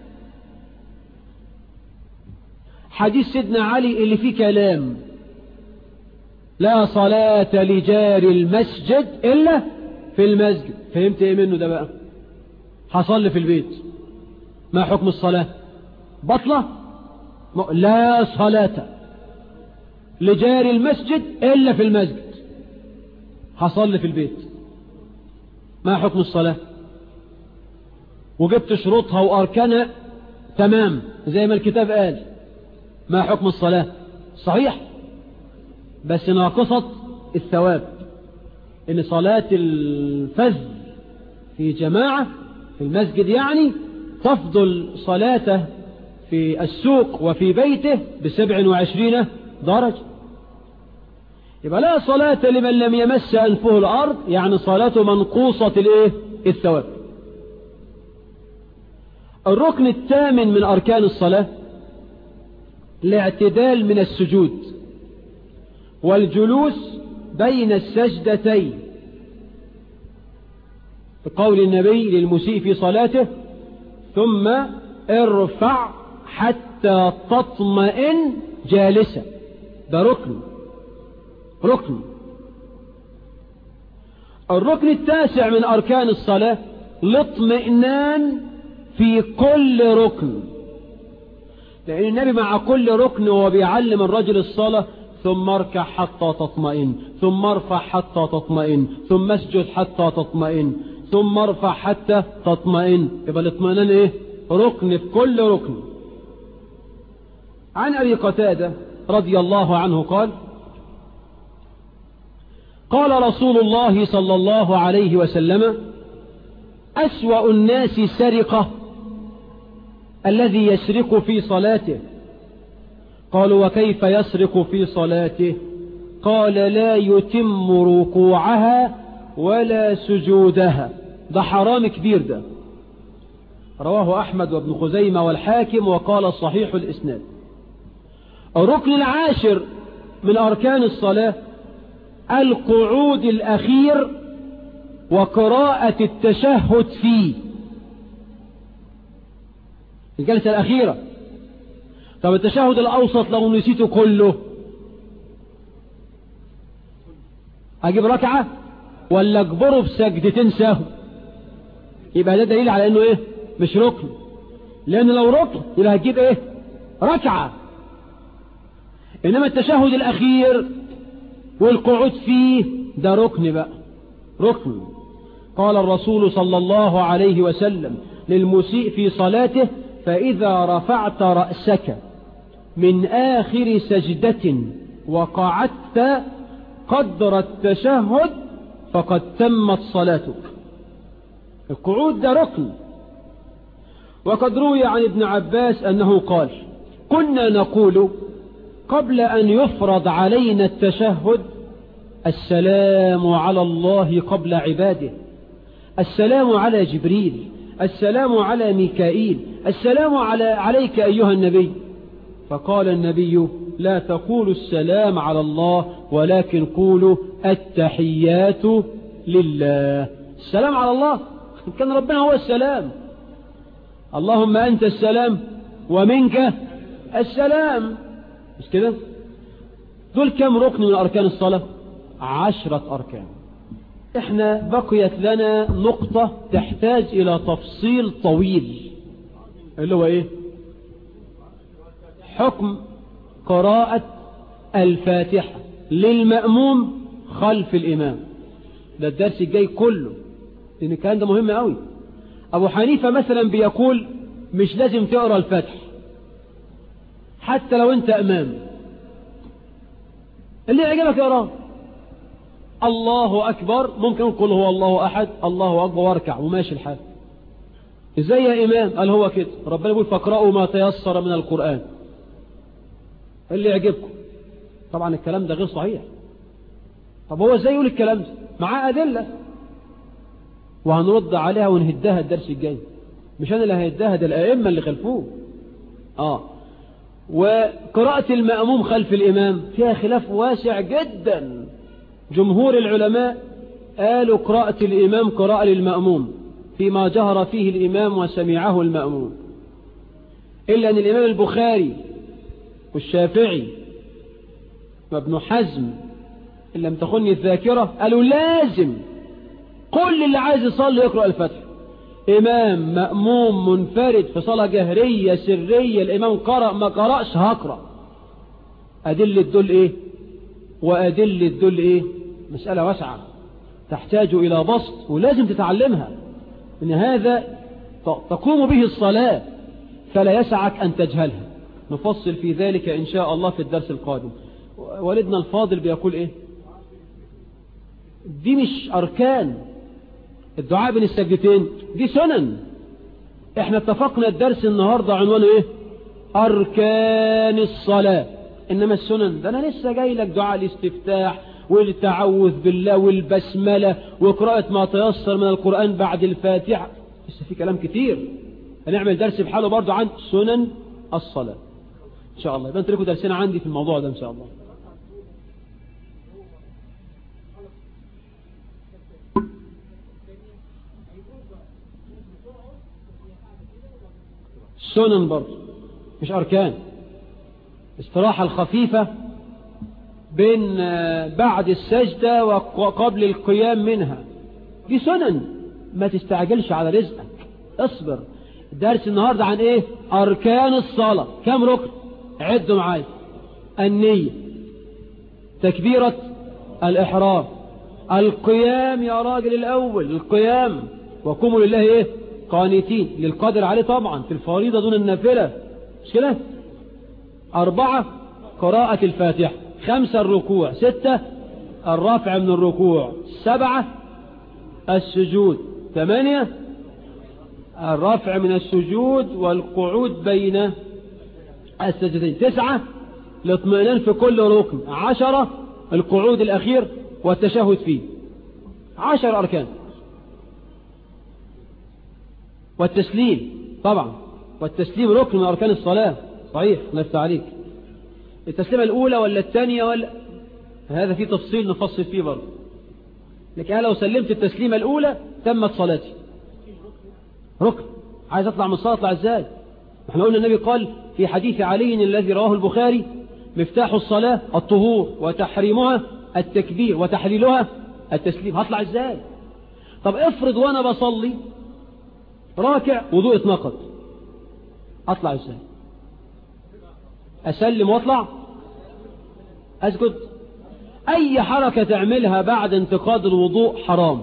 حديث سيدنا علي اللي فيه كلام لا صلاة لجار المسجد إلا في المسجد فهمت ايه منه ده بقى حصل في البيت ما حكم الصلاة بطلة لا صلاة لجار المسجد إلا في المسجد حصل في البيت ما حكم الصلاة وجبت شروطها وأركانها تمام زي ما الكتاب قال ما حكم الصلاة صحيح بس ناقصت الثواب ان صلاة الفذ في جماعة في المسجد يعني تفضل صلاته في السوق وفي بيته بسبع وعشرين درجة يبقى لا صلاة لمن لم يمس أنفه الأرض يعني صلاة منقوصة الايه الثواب الركن الثامن من أركان الصلاة الاعتدال من السجود والجلوس بين السجدتين بقول النبي للمسيء في صلاته ثم ارفع حتى تطمئن جالسا ده ركن ركن الركن التاسع من أركان الصلاة الاطمئنان في كل ركن لأن النبي مع كل ركن وهو بيعلم الرجل الصلاة ثم اركع حتى تطمئن ثم ارفع حتى تطمئن ثم اسجد حتى تطمئن ثم ارفع حتى تطمئن يبقى الاطمئنان ايه ركن في كل ركن عن أبي قتادة رضي الله عنه قال قال رسول الله صلى الله عليه وسلم أسوأ الناس سرقة الذي يسرق في صلاته قالوا وكيف يسرق في صلاته قال لا يتم ركوعها ولا سجودها ده حرام كبير ده رواه أحمد وابن خزيمة والحاكم وقال صحيح الإسناد الركن العاشر من أركان الصلاة القعود الأخير وقراءة التشهد فيه الجلسة الأخيرة طب التشهد الأوسط لو نسيته كله أجيب ركعة ولا أجبره بسجدتين سهو يبقى ده دليل على انه ايه مش ركن لان لو ركن يبقى هتجيب ايه ركعة انما التشهد الاخير والقعود فيه ده ركن بقى ركن قال الرسول صلى الله عليه وسلم للمسيء في صلاته فإذا رفعت رأسك من آخر سجدة وقعدت قدر التشهد فقد تمت صلاتك القعود ده ركن وقد روي عن ابن عباس أنه قال كنا نقول قبل أن يفرض علينا التشهد السلام على الله قبل عباده السلام على جبريل السلام على ميكائيل السلام على عليك أيها النبي فقال النبي لا تقولوا السلام على الله ولكن قولوا التحيات لله السلام على الله كان ربنا هو السلام اللهم أنت السلام ومنك السلام مش كده دول كم ركن من أركان الصلاة عشرة أركان احنا بقيت لنا نقطة تحتاج إلى تفصيل طويل اللي هو ايه حكم قراءة الفاتحة للمأموم خلف الإمام ده الدرس الجاي كله لأن الكلام ده مهم قوي أبو حنيفة مثلا بيقول مش لازم تقرأ الفتح حتى لو أنت أمام اللي يعجبك اقراه الله أكبر ممكن قل هو الله أحد الله أكبر واركع وماشي الحال ازاي يا إمام قال هو كده ربنا يقول فاقرأوا ما تيسر من القرآن اللي يعجبكم طبعا الكلام ده غير صحيح طب هو ازاي يقول الكلام ده معاه أدلة وهنرد عليها ونهدها الدرس الجاي مش أنا اللي هيدها ده الأئمة اللي خلفوه آه وقراءة المأموم خلف الإمام فيها خلاف واسع جدا جمهور العلماء قالوا قراءة الإمام قراءة للمأموم فيما جهر فيه الإمام وسمعه المأموم إلا أن الإمام البخاري والشافعي وابن حزم إن لم تخني الذاكرة قالوا لازم كل اللي عايز يصلي يقرأ الفتح إمام مأموم منفرد في صلاة جهرية سرية الإمام قرأ ما قرأش هقرأ أدلة دول إيه وأدلة دول إيه مسألة واسعة تحتاج إلى بسط ولازم تتعلمها إن هذا تقوم به الصلاة فلا يسعك أن تجهلها نفصل في ذلك إن شاء الله في الدرس القادم والدنا الفاضل بيقول إيه دي مش أركان الدعاء بين السجدتين دي سنن احنا اتفقنا الدرس النهاردة عنوانه ايه اركان الصلاة انما السنن ده انا لسه جاي لك دعاء الاستفتاح والتعوذ بالله والبسملة وقراءة ما تيسر من القرآن بعد الفاتحة لسه في كلام كتير هنعمل درس بحاله برضو عن سنن الصلاة ان شاء الله يبقى انت لكم درسنا عندي في الموضوع ده ان شاء الله سنن برضه مش أركان استراحة الخفيفة بين بعد السجدة وقبل القيام منها دي سنن ما تستعجلش على رزقك اصبر درس النهاردة عن ايه أركان الصلاة كم ركن عدوا معايا النية تكبيرة الإحرام القيام يا راجل الأول القيام وقوموا لله ايه قانتين للقدر عليه طبعا في الفريضة دون النافلة مش كده أربعة قراءة الفاتحة خمسة الركوع ستة الرفع من الركوع سبعة السجود ثمانية الرفع من السجود والقعود بين السجدين تسعة الاطمئنان في كل ركن عشرة القعود الأخير والتشهد فيه عشر أركان والتسليم طبعا والتسليم ركن من أركان الصلاة صحيح نفت عليك التسليمة الأولى ولا الثانية ولا هذا في تفصيل نفصل فيه برضه لكن أنا لو سلمت التسليمة الأولى تمت صلاتي ركن عايز أطلع من الصلاة أطلع إزاي احنا قلنا النبي قال في حديث علي الذي رواه البخاري مفتاح الصلاة الطهور وتحريمها التكبير وتحليلها التسليم هطلع إزاي طب افرض وأنا بصلي راكع وضوء اتنقض اطلع ازاي اسلم واطلع اسجد اي حركة تعملها بعد انتقاد الوضوء حرام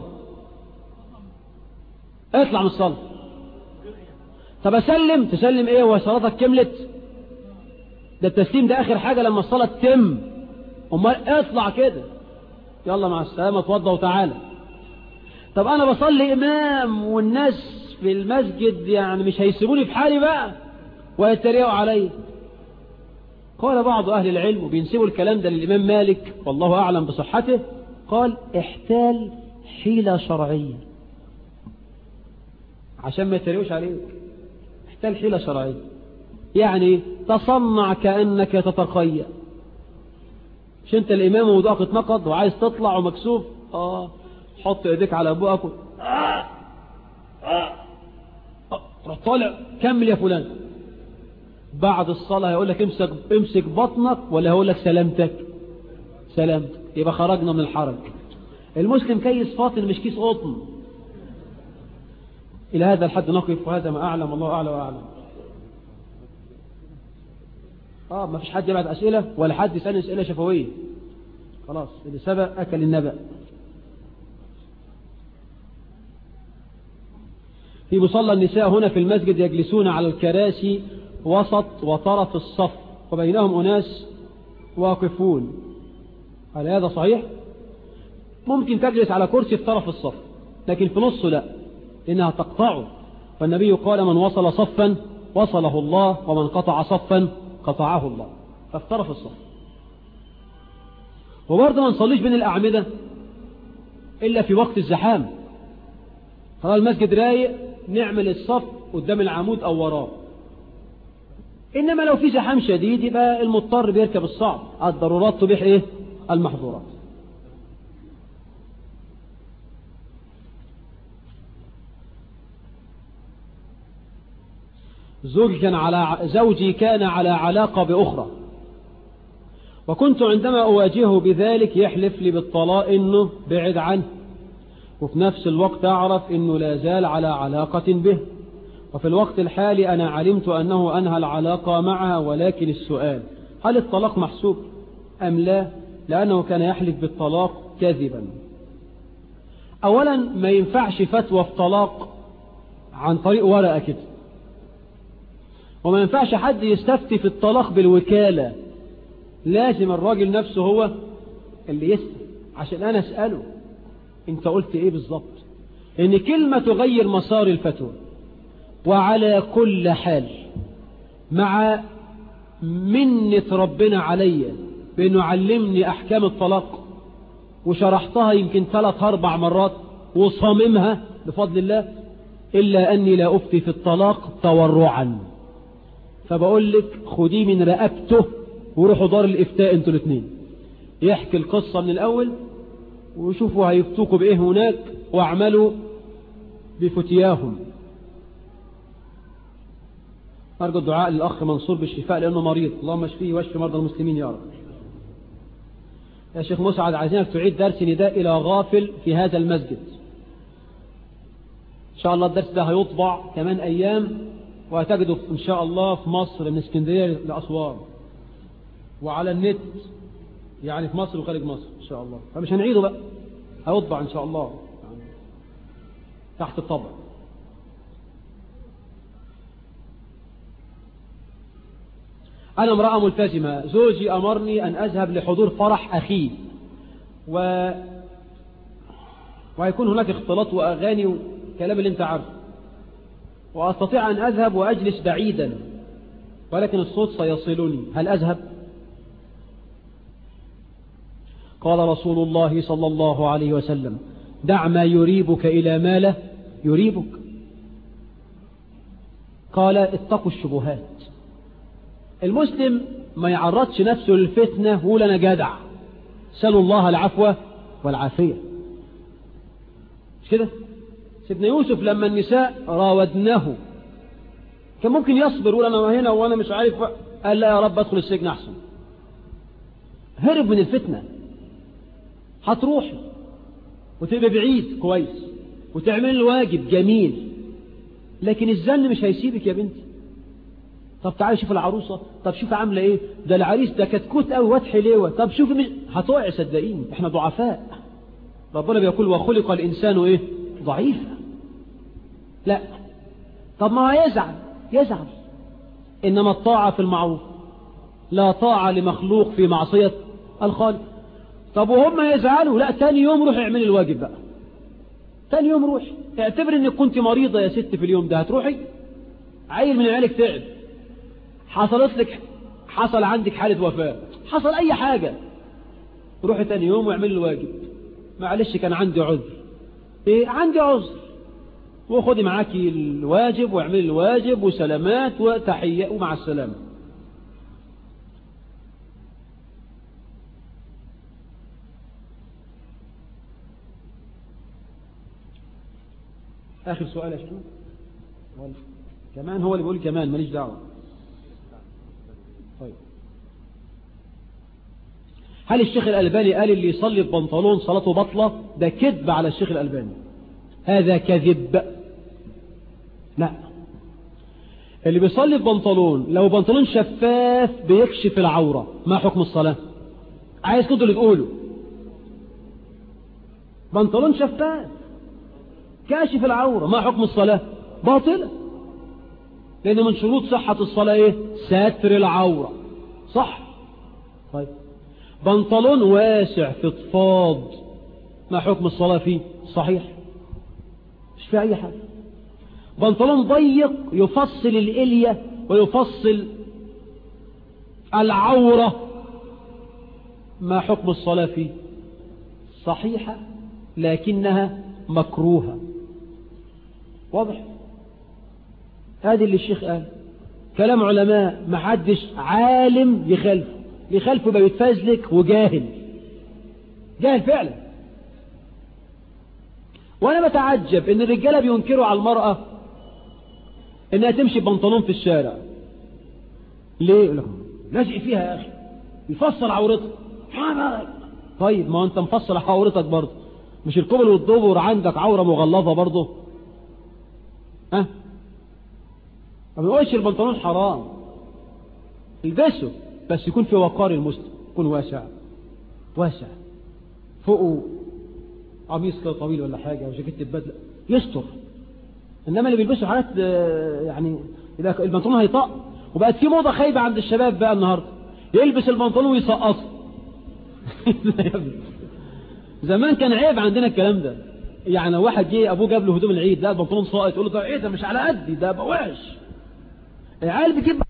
اطلع من الصلاة طب اسلم تسلم ايه وصلاتك كملت ده التسليم ده اخر حاجة لما الصلاة تتم امال اطلع كده يلا مع السلامة اتوضى وتعالى طب انا بصلي امام والناس في المسجد يعني مش هيسيبوني في حالي بقى ويتريقوا علي قال بعض اهل العلم وبينسبوا الكلام ده للامام مالك والله اعلم بصحته قال احتال حيلة شرعية عشان ما يتريقوش عليك احتال حيلة شرعية يعني تصنع كأنك تتخيل مش انت الامام وضوءك اتنقض وعايز تطلع ومكسوف اه حط ايديك على ابوك و... آه. آه. آه. طالع كمل يا فلان بعد الصلاة هيقول لك امسك, امسك بطنك ولا هيقول لك سلامتك سلامتك يبقى خرجنا من الحرج المسلم كيس فاطن مش كيس قطن إلى هذا الحد نقف وهذا ما أعلم الله أعلى وأعلم آه ما فيش حد يبعت أسئلة ولا حد يسألني أسئلة شفوية خلاص اللي سبق أكل النبأ في مصلى النساء هنا في المسجد يجلسون على الكراسي وسط وطرف الصف وبينهم أناس واقفون هل هذا صحيح؟ ممكن تجلس على كرسي في طرف الصف لكن في نصه لا إنها تقطعه فالنبي قال من وصل صفا وصله الله ومن قطع صفا قطعه الله ففي طرف الصف وبرضه ما نصليش بين الأعمدة إلا في وقت الزحام خلاص المسجد رايق نعمل الصف قدام العمود أو وراه إنما لو في زحام شديد يبقى المضطر بيركب الصعب الضرورات تبيح إيه المحظورات زوجي كان على زوجي كان على علاقة بأخرى وكنت عندما أواجهه بذلك يحلف لي بالطلاق إنه بعد عنه وفي نفس الوقت أعرف إنه لا زال على علاقة به وفي الوقت الحالي أنا علمت أنه أنهى العلاقة معها ولكن السؤال هل الطلاق محسوب أم لا لأنه كان يحلف بالطلاق كذبا أولا ما ينفعش فتوى في طلاق عن طريق ورقة كده وما ينفعش حد يستفتي في الطلاق بالوكالة لازم الراجل نفسه هو اللي يسأل عشان أنا أسأله انت قلت ايه بالظبط ان كلمة تغير مسار الفتوى وعلى كل حال مع منة ربنا علي بأنه علمني أحكام الطلاق وشرحتها يمكن ثلاث أربع مرات وصممها بفضل الله إلا أني لا أفتي في الطلاق تورعا فبقول لك خديه من رقبته وروحوا دار الإفتاء انتوا الاثنين يحكي القصة من الأول وشوفوا هيفتوكوا بإيه هناك واعملوا بفتياهم أرجو الدعاء للأخ منصور بالشفاء لأنه مريض اللهم اشفيه واشفي مرضى المسلمين يا رب يا شيخ مسعد عايزينك تعيد درس نداء إلى غافل في هذا المسجد إن شاء الله الدرس ده هيطبع كمان أيام وهتجده إن شاء الله في مصر من اسكندرية لأسوان وعلى النت يعني في مصر وخارج مصر إن شاء الله فمش هنعيده بقى هيطبع إن شاء الله تحت الطبع أنا امرأة ملتزمة زوجي أمرني أن أذهب لحضور فرح أخيه و... وهيكون هناك اختلاط وأغاني وكلام اللي انت عارفه وأستطيع أن أذهب وأجلس بعيدا ولكن الصوت سيصلني هل أذهب؟ قال رسول الله صلى الله عليه وسلم دع ما يريبك إلى ما لا يريبك قال اتقوا الشبهات المسلم ما يعرضش نفسه للفتنة ويقول أنا جدع سألوا الله العفو والعافية مش كده سيدنا يوسف لما النساء راودناه كان ممكن يصبر يقول أنا هنا وأنا مش عارف قال لا يا رب أدخل السجن أحسن هرب من الفتنة هتروح وتبقى بعيد كويس وتعمل الواجب جميل لكن الزن مش هيسيبك يا بنتي طب تعالي شوف العروسة طب شوف عاملة ايه ده العريس ده كتكوت قوي واد حليوة طب شوفي مش هتقعي صدقيني احنا ضعفاء ربنا بيقول وخلق الإنسان ايه ضعيفا لا طب ما هو يزعل يزعل إنما الطاعة في المعروف لا طاعة لمخلوق في معصية الخالق طب وهم يزعلوا لا تاني يوم روحي اعملي الواجب بقى تاني يوم روحي اعتبر انك كنت مريضة يا ست في اليوم ده هتروحي عيل من عيالك تعب حصلت لك حصل عندك حالة وفاة حصل اي حاجة روحي تاني يوم واعملي الواجب معلش كان عندي عذر ايه عندي عذر وخدي معاكي الواجب واعملي الواجب وسلامات وتحية ومع السلامة آخر سؤال يا شنو كمان هو اللي بيقول كمان ماليش دعوة طيب هل الشيخ الألباني قال اللي يصلي ببنطلون صلاته بطلة ده كذب على الشيخ الألباني هذا كذب لا اللي بيصلي ببنطلون لو بنطلون شفاف بيكشف العورة ما حكم الصلاة عايز كنتوا اللي تقولوا بنطلون شفاف كاشف العورة ما حكم الصلاة باطلة لأن من شروط صحة الصلاة إيه ساتر العورة صح طيب بنطلون واسع فضفاض ما حكم الصلاة فيه صحيح مش في أي حاجة بنطلون ضيق يفصل الإلية ويفصل العورة ما حكم الصلاة فيه صحيحة لكنها مكروهة واضح هذه اللي الشيخ قال كلام علماء ما حدش عالم يخالفه يخالفه يبقى بيتفازلك وجاهل جاهل فعلا وانا بتعجب ان الرجاله بينكروا على المرأة انها تمشي ببنطلون في الشارع ليه يقول لهم لازق فيها يا اخي يفصل عورتها طيب ما انت مفصل عورتك برضه مش الكبل والدبر عندك عورة مغلظة برضه ها ما بنقولش البنطلون حرام البسه بس يكون في وقار المسلم يكون واسع واسع فوقه قميص كده طويل ولا حاجة وجاكيت بدلة يستر انما اللي بيلبسوا حالات يعني اذا البنطلون هيطق وبقت في موضة خايبة عند الشباب بقى النهاردة يلبس البنطلون ويسقطه زمان كان عيب عندنا الكلام ده يعني واحد جه ابوه جاب له هدوم العيد ده البنطلون ساقط يقول له ده ايه ده مش على قدي ده بقى وحش العيال بتجيب